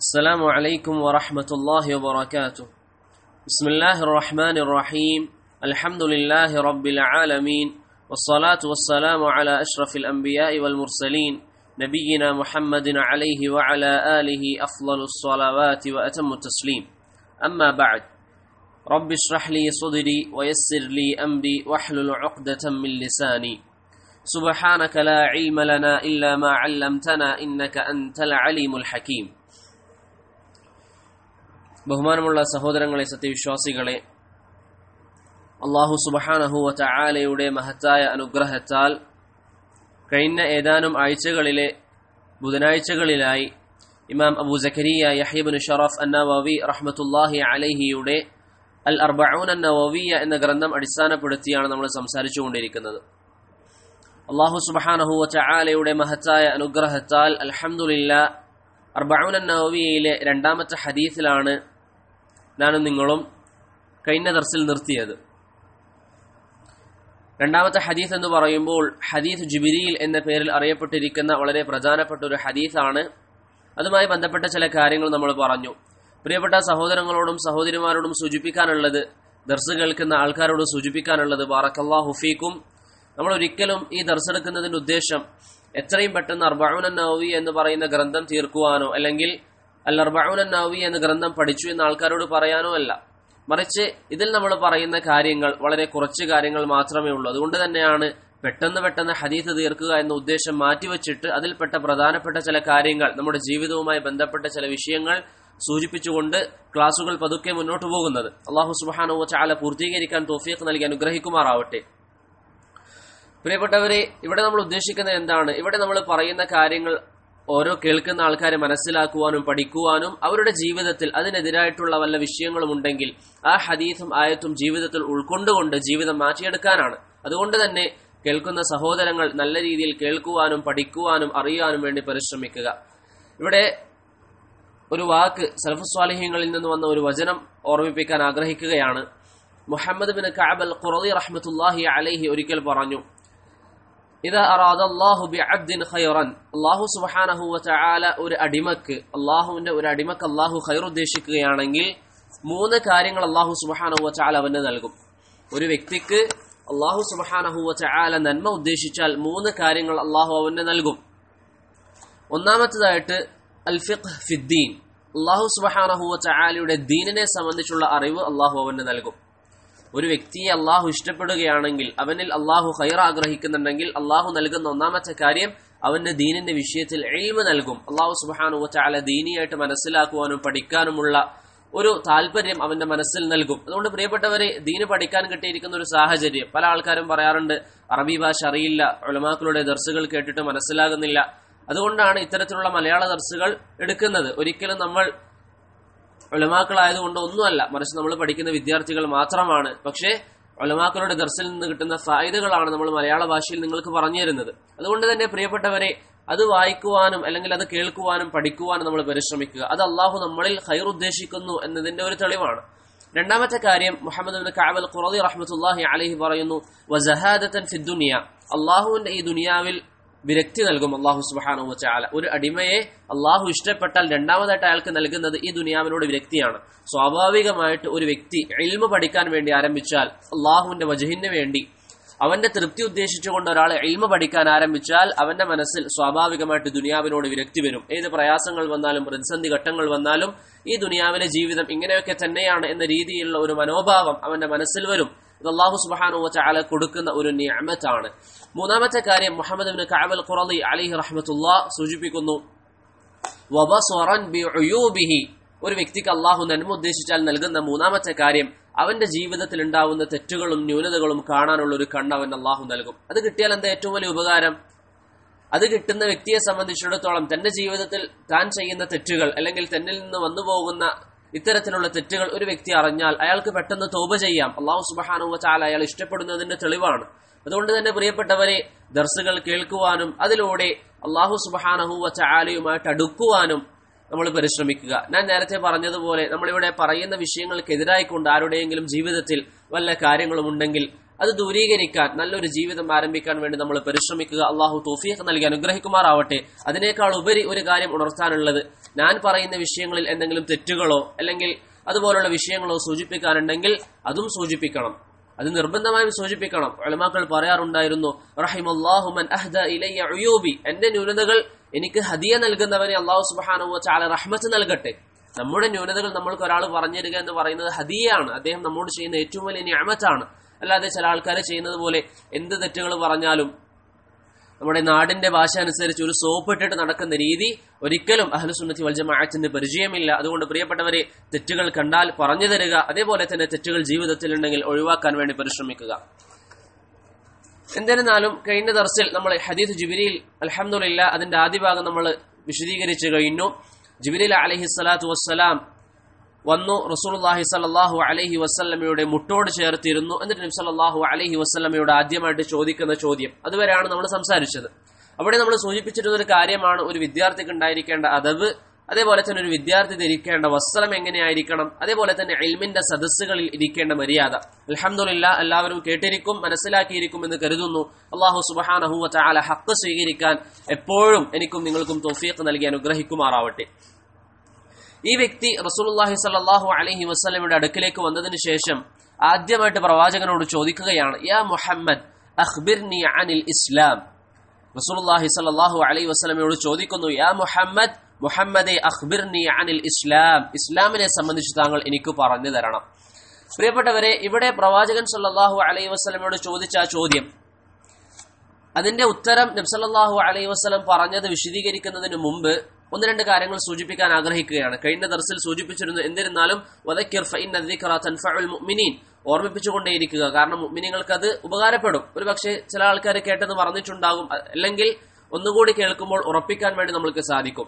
السلام عليكم ورحمة الله وبركاته بسم الله الرحمن الرحيم الحمد لله رب العالمين والصلاة والسلام على أشرف الأنبياء والمرسلين نبينا محمد عليه وعلى آله أفضل الصلوات وأتم التسليم أما بعد رب اشرح لي صدري ويسر لي أمري واحلل عقدة من لساني سبحانك لا علم لنا إلا ما علمتنا إنك أنت العليم الحكيم ബഹുമാനമുള്ള സഹോദരങ്ങളെ സത്യവിശ്വാസികളെ അള്ളാഹു സുബഹാനഹുവ ചായാലയുടെ മഹത്തായ അനുഗ്രഹത്താൽ കഴിഞ്ഞ ഏതാനും ആഴ്ചകളിലെ ബുധനാഴ്ചകളിലായി ഇമാം അബൂ ജക്കരിയ യഹീബിൻ ഷറഫ് അന്നവവി റഹ്മത്തുല്ലാഹി അലഹിയുടെ അൽ അർബഊൻ അന്നവവിയ എന്ന ഗ്രന്ഥം അടിസ്ഥാനപ്പെടുത്തിയാണ് നമ്മൾ സംസാരിച്ചുകൊണ്ടിരിക്കുന്നത് അള്ളാഹു സുബഹാനഹുവ ചായാലയുടെ മഹത്തായ അനുഗ്രഹത്താൽ അൽഹംദുലില്ല അർബഊൻ അന്നവവിയയിലെ രണ്ടാമത്തെ ഹദീസിലാണ് ഞാനും നിങ്ങളും കഴിഞ്ഞ ദർസിൽ നിർത്തിയത് രണ്ടാമത്തെ ഹദീസ് എന്ന് പറയുമ്പോൾ ഹദീസ് ജിബിരിയിൽ എന്ന പേരിൽ അറിയപ്പെട്ടിരിക്കുന്ന വളരെ പ്രധാനപ്പെട്ട ഒരു ഹദീസാണ് അതുമായി ബന്ധപ്പെട്ട ചില കാര്യങ്ങൾ നമ്മൾ പറഞ്ഞു പ്രിയപ്പെട്ട സഹോദരങ്ങളോടും സഹോദരിമാരോടും സൂചിപ്പിക്കാനുള്ളത് ദർസ് കേൾക്കുന്ന ആൾക്കാരോട് സൂചിപ്പിക്കാനുള്ളത് ബാറക്കല്ലാ ഫീക്കും നമ്മൾ ഒരിക്കലും ഈ ദർസ് എടുക്കുന്നതിന്റെ ഉദ്ദേശം എത്രയും പെട്ടെന്ന് അർബഊൻ നവവി എന്ന് പറയുന്ന ഗ്രന്ഥം തീർക്കുവാനോ അല്ലെങ്കിൽ അൽ അർബഊൻ നവവി എന്ന ഗ്രന്ഥം പഠിച്ചു എന്ന ആൾക്കാരോട് പറയാനോ അല്ല മറിച്ച് ഇതിൽ നമ്മൾ പറയുന്ന കാര്യങ്ങൾ വളരെ കുറച്ച് കാര്യങ്ങൾ മാത്രമേ ഉള്ളൂ അതുകൊണ്ട് തന്നെയാണ് പെട്ടെന്ന് പെട്ടെന്ന് ഹദീത്ത് തീർക്കുക എന്ന ഉദ്ദേശം മാറ്റിവെച്ചിട്ട് അതിൽപ്പെട്ട പ്രധാനപ്പെട്ട ചില കാര്യങ്ങൾ നമ്മുടെ ജീവിതവുമായി ബന്ധപ്പെട്ട ചില വിഷയങ്ങൾ സൂചിപ്പിച്ചുകൊണ്ട് ക്ലാസുകൾ പതുക്കെ മുന്നോട്ട് പോകുന്നത് അള്ളാഹു സുബാനോ ചാല പൂർത്തീകരിക്കാൻ തോഫീഖ് നൽകി അനുഗ്രഹിക്കുമാറാവട്ടെ പ്രിയപ്പെട്ടവരെ ഇവിടെ നമ്മൾ ഉദ്ദേശിക്കുന്നത് എന്താണ് ഇവിടെ നമ്മൾ പറയുന്ന കാര്യങ്ങൾ ഓരോ കേൾക്കുന്ന ആൾക്കാരെ മനസ്സിലാക്കുവാനും പഠിക്കുവാനും അവരുടെ ജീവിതത്തിൽ അതിനെതിരായിട്ടുള്ള വല്ല വിഷയങ്ങളും ഉണ്ടെങ്കിൽ ആ ഹദീസും ആയത്തും ജീവിതത്തിൽ ഉൾക്കൊണ്ടുകൊണ്ട് ജീവിതം മാറ്റിയെടുക്കാനാണ് അതുകൊണ്ട് തന്നെ കേൾക്കുന്ന സഹോദരങ്ങൾ നല്ല രീതിയിൽ കേൾക്കുവാനും പഠിക്കുവാനും അറിയാനും വേണ്ടി പരിശ്രമിക്കുക ഇവിടെ ഒരു വാക്ക് സൽഫുസ്വാലിഹ്യങ്ങളിൽ നിന്ന് വന്ന ഒരു വചനം ഓർമ്മിപ്പിക്കാൻ ആഗ്രഹിക്കുകയാണ് മുഹമ്മദ് ബിൻ കഅബൽ ഖുറദി റഹ്മത്തുല്ലാഹി അലൈഹി ഒരിക്കൽ പറഞ്ഞു ഇതാ അറാദ അള്ളാഹു ബി അബ്ദിൻ ഖൈറൻ അള്ളാഹു സുബ്ഹാനഹു വതആല ഒരു അടിമക്ക് അള്ളാഹുവിന്റെ ഒരു അടിമക്ക് അള്ളാഹു ഖൈർ ഉദ്ദേശിക്കുകയാണെങ്കിൽ മൂന്ന് കാര്യങ്ങൾ അള്ളാഹു സുബ്ഹാനഹു വതആല അവന് നൽകും ഒരു വ്യക്തിക്ക് അള്ളാഹു സുബ്ഹാനഹു വതആല നന്മ ഉദ്ദേശിച്ചാൽ മൂന്ന് കാര്യങ്ങൾ അള്ളാഹു അവന് നൽകും ഒന്നാമത്തേതായിട്ട് അൽ ഫിഖ് ഫിദ്ദീൻ അള്ളാഹു സുബ്ഹാനഹു വതആലയുടെ ദീനിനെ സംബന്ധിച്ചുള്ള അറിവ് അള്ളാഹു അവന് നൽകും ഒരു വ്യക്തിയെ അള്ളാഹു ഇഷ്ടപ്പെടുകയാണെങ്കിൽ അവനിൽ അള്ളാഹു ഹൈർ ആഗ്രഹിക്കുന്നുണ്ടെങ്കിൽ അള്ളാഹു നൽകുന്ന ഒന്നാമത്തെ കാര്യം അവന്റെ ദീനിന്റെ വിഷയത്തിൽ എയിമ നൽകും അള്ളാഹു സുബാനു ചാല ദീനിയായിട്ട് മനസ്സിലാക്കുവാനും പഠിക്കാനുമുള്ള ഒരു താല്പര്യം അവന്റെ മനസ്സിൽ നൽകും അതുകൊണ്ട് പ്രിയപ്പെട്ടവരെ ദീന് പഠിക്കാൻ കിട്ടിയിരിക്കുന്ന ഒരു സാഹചര്യം പല ആൾക്കാരും പറയാറുണ്ട് അറബി ഭാഷ അറിയില്ല ഒളമാക്കളുടെ ദർസുകൾ കേട്ടിട്ട് മനസ്സിലാകുന്നില്ല അതുകൊണ്ടാണ് ഇത്തരത്തിലുള്ള മലയാള ദർസുകൾ എടുക്കുന്നത് ഒരിക്കലും നമ്മൾ ഒലമാക്കളായതുകൊണ്ട് ഒന്നുമല്ല മറിച്ച് നമ്മൾ പഠിക്കുന്ന വിദ്യാർത്ഥികൾ മാത്രമാണ് പക്ഷേ ഒലമാക്കളുടെ ദർസിൽ നിന്ന് കിട്ടുന്ന ഫായിദകളാണ് നമ്മൾ മലയാള ഭാഷയിൽ നിങ്ങൾക്ക് പറഞ്ഞു തരുന്നത് അതുകൊണ്ട് തന്നെ പ്രിയപ്പെട്ടവരെ അത് വായിക്കുവാനും അല്ലെങ്കിൽ അത് കേൾക്കുവാനും പഠിക്കുവാനും നമ്മൾ പരിശ്രമിക്കുക അത് അള്ളാഹു നമ്മളിൽ ഹൈർ ഉദ്ദേശിക്കുന്നു എന്നതിന്റെ ഒരു തെളിവാണ് രണ്ടാമത്തെ കാര്യം മുഹമ്മദ് കാബൽ ഖുറദി റഹ്മത്തുല്ലാഹി അലഹി പറയുന്നു വസഹാദത്തൻ ഫിദ്ദുനിയ അള്ളാഹുവിന്റെ ഈ ദുനിയാവിൽ വിരക്തി നൽകും അള്ളാഹു സുബാനു ചാല ഒരു അടിമയെ അള്ളാഹു ഇഷ്ടപ്പെട്ടാൽ രണ്ടാമതായിട്ട് അയാൾക്ക് നൽകുന്നത് ഈ ദുനിയാവിനോട് വിരക്തിയാണ് സ്വാഭാവികമായിട്ട് ഒരു വ്യക്തി എൽമ പഠിക്കാൻ വേണ്ടി ആരംഭിച്ചാൽ അള്ളാഹുവിന്റെ വജഹിന് വേണ്ടി അവന്റെ തൃപ്തി ഉദ്ദേശിച്ചുകൊണ്ട് ഒരാൾ എൽമ പഠിക്കാൻ ആരംഭിച്ചാൽ അവന്റെ മനസ്സിൽ സ്വാഭാവികമായിട്ട് ദുനിയാവിനോട് വിരക്തി വരും ഏത് പ്രയാസങ്ങൾ വന്നാലും പ്രതിസന്ധി ഘട്ടങ്ങൾ വന്നാലും ഈ ദുനിയാവിലെ ജീവിതം ഇങ്ങനെയൊക്കെ തന്നെയാണ് എന്ന രീതിയിലുള്ള ഒരു മനോഭാവം അവന്റെ മനസ്സിൽ വരും ഇത് അള്ളാഹു സുബാനു ചാല കൊടുക്കുന്ന ഒരു നിയമത്താണ് മൂന്നാമത്തെ കാര്യം മുഹമ്മദ് ബിൻ കഅബൽ ഖുറദി അലിഹി റഹ്മത്തുള്ള സൂചിപ്പിക്കുന്നു ഒരു വ്യക്തിക്ക് അള്ളാഹു നന്മ ഉദ്ദേശിച്ചാൽ നൽകുന്ന മൂന്നാമത്തെ കാര്യം അവന്റെ ജീവിതത്തിൽ ഉണ്ടാവുന്ന തെറ്റുകളും ന്യൂനതകളും കാണാനുള്ള ഒരു കണ്ണ് അവൻ അള്ളാഹു നൽകും അത് കിട്ടിയാൽ എന്താ ഏറ്റവും വലിയ ഉപകാരം അത് കിട്ടുന്ന വ്യക്തിയെ സംബന്ധിച്ചിടത്തോളം തന്റെ ജീവിതത്തിൽ താൻ ചെയ്യുന്ന തെറ്റുകൾ അല്ലെങ്കിൽ തന്നിൽ നിന്ന് വന്നു പോകുന്ന ഇത്തരത്തിലുള്ള തെറ്റുകൾ ഒരു വ്യക്തി അറിഞ്ഞാൽ അയാൾക്ക് പെട്ടെന്ന് തോപ ചെയ്യാം അള്ളാഹു സുബാനുവ ചാല അയാൾ ഇഷ്ടപ്പെടുന്നതിന്റെ തെളിവാണ് അതുകൊണ്ട് തന്നെ പ്രിയപ്പെട്ടവരെ ദർസുകൾ കേൾക്കുവാനും അതിലൂടെ അള്ളാഹു സുബാനഹുവ ചാലയുമായിട്ട് അടുക്കുവാനും നമ്മൾ പരിശ്രമിക്കുക ഞാൻ നേരത്തെ പറഞ്ഞതുപോലെ നമ്മളിവിടെ പറയുന്ന വിഷയങ്ങൾക്കെതിരായിക്കൊണ്ട് ആരുടെയെങ്കിലും ജീവിതത്തിൽ വല്ല കാര്യങ്ങളും ഉണ്ടെങ്കിൽ അത് ദൂരീകരിക്കാൻ നല്ലൊരു ജീവിതം ആരംഭിക്കാൻ വേണ്ടി നമ്മൾ പരിശ്രമിക്കുക അള്ളാഹു തോഫിയൊക്കെ നൽകി അനുഗ്രഹിക്കുമാറാവട്ടെ അതിനേക്കാൾ ഉപരി ഒരു കാര്യം ഉണർത്താനുള്ളത് ഞാൻ പറയുന്ന വിഷയങ്ങളിൽ എന്തെങ്കിലും തെറ്റുകളോ അല്ലെങ്കിൽ അതുപോലുള്ള വിഷയങ്ങളോ സൂചിപ്പിക്കാനുണ്ടെങ്കിൽ അതും സൂചിപ്പിക്കണം അത് നിർബന്ധമായും സൂചിപ്പിക്കണം ഒലമാക്കൾ പറയാറുണ്ടായിരുന്നു റഹിമല്ലാഹുമൻ അഹ്ദ ഇലയ്യ ഉയൂബി എന്റെ ന്യൂനതകൾ എനിക്ക് ഹദിയ നൽകുന്നവനെ അള്ളാഹു സുബാനുവ ചാല റഹ്മത്ത് നൽകട്ടെ നമ്മുടെ ന്യൂനതകൾ നമ്മൾക്ക് ഒരാൾ പറഞ്ഞു തരിക എന്ന് പറയുന്നത് ഹദിയാണ് അദ്ദേഹം നമ്മോട് ചെയ്യുന്ന ഏറ്റവും വലിയ ഞാമത്താണ് അല്ലാതെ ചില ആൾക്കാർ ചെയ്യുന്നത് പോലെ എന്ത് തെറ്റുകൾ പറഞ്ഞാലും നമ്മുടെ നാടിന്റെ ഭാഷ അനുസരിച്ച് ഒരു സോപ്പ് ഇട്ടിട്ട് നടക്കുന്ന രീതി ഒരിക്കലും അഹ്ലുസുന്നത്തി വൽജമാഅത്തിന് പരിചയമില്ല അതുകൊണ്ട് പ്രിയപ്പെട്ടവരെ തെറ്റുകൾ കണ്ടാൽ പറഞ്ഞു തരിക അതേപോലെ തന്നെ തെറ്റുകൾ ജീവിതത്തിൽ ഉണ്ടെങ്കിൽ ഒഴിവാക്കാൻ വേണ്ടി പരിശ്രമിക്കുക എന്നിരുന്നാലും കഴിഞ്ഞ ദർസിൽ നമ്മൾ ഹദീസ് ജിബിരിയിൽ അലഹമുല്ല അതിന്റെ ആദ്യ ഭാഗം നമ്മൾ വിശദീകരിച്ചു കഴിഞ്ഞു ജിബിരിൽ അലഹി സ്വലാത്തു വസ്സലാം വന്നു റസൂൽഹി സലാഹു അലഹി വസ്ല്ലമയുടെ മുട്ടോട് ചേർത്തിരുന്നു എന്നിട്ട് നബി സല്ലാഹു അലഹി വസ്ല്ലമയോട് ആദ്യമായിട്ട് ചോദിക്കുന്ന ചോദ്യം അതുവരെയാണ് നമ്മൾ സംസാരിച്ചത് അവിടെ നമ്മൾ സൂചിപ്പിച്ചിരുന്ന ഒരു കാര്യമാണ് ഒരു വിദ്യാർത്ഥിക്ക് ഉണ്ടായിരിക്കേണ്ട അതവ് അതേപോലെ തന്നെ ഒരു വിദ്യാർത്ഥി ധരിക്കേണ്ട വസ്ത്രം എങ്ങനെയായിരിക്കണം അതേപോലെ തന്നെ എൽമിന്റെ സദസ്സുകളിൽ ഇരിക്കേണ്ട മര്യാദ അലഹമുല്ല എല്ലാവരും കേട്ടിരിക്കും മനസ്സിലാക്കിയിരിക്കും എന്ന് കരുതുന്നു അള്ളാഹു സുബാനഹുവ ചാല ഹക്ക് സ്വീകരിക്കാൻ എപ്പോഴും എനിക്കും നിങ്ങൾക്കും തോഫീഖ് നൽകി അനുഗ്രഹിക്കുമാറാവട്ടെ ഈ വ്യക്തി റസൂലുള്ളാഹി സല്ലല്ലാഹു അലൈഹി വസല്ലമയുടെ അടുക്കിലേക്ക് വന്നതിന് ശേഷം ആദ്യമായിട്ട് പ്രവാചകനോട് ചോദിക്കുകയാണ് യാ മുഹമ്മദ് അഖ്ബിർനി അനിൽ ഇസ്ലാം റസൂലുള്ളാഹി സല്ലല്ലാഹു അലൈഹി വസല്ലമയോട് ചോദിക്കുന്നു യാ മുഹമ്മദ് മുഹമ്മദെ അഖ്ബിർനി അനിൽ ഇസ്ലാം ഇസ്ലാമിനെ സംബന്ധിച്ച് താങ്കൾ എനിക്ക് പറഞ്ഞു തരണം പ്രിയപ്പെട്ടവരെ ഇവിടെ പ്രവാചകൻ സല്ലല്ലാഹു അലൈഹി വസല്ലമയോട് ചോദിച്ച ആ ചോദ്യം അതിന്റെ ഉത്തരം നബ്സല്ലാഹു അലൈഹി വസ്ലം പറഞ്ഞത് വിശദീകരിക്കുന്നതിന് മുമ്പ് ഒന്ന് രണ്ട് കാര്യങ്ങൾ സൂചിപ്പിക്കാൻ ആഗ്രഹിക്കുകയാണ് കഴിഞ്ഞ ദർസിൽ സൂചിപ്പിച്ചിരുന്നു എന്നിരുന്നാലും മുഅ്മിനീൻ ഓർമ്മിപ്പിച്ചുകൊണ്ടേയിരിക്കുക കാരണം മുഅ്മിനീങ്ങൾക്ക് അത് ഉപകാരപ്പെടും ഒരു പക്ഷേ ചില ആൾക്കാർ കേട്ടത് മറന്നിട്ടുണ്ടാകും അല്ലെങ്കിൽ ഒന്നുകൂടി കേൾക്കുമ്പോൾ ഉറപ്പിക്കാൻ വേണ്ടി നമ്മൾക്ക് സാധിക്കും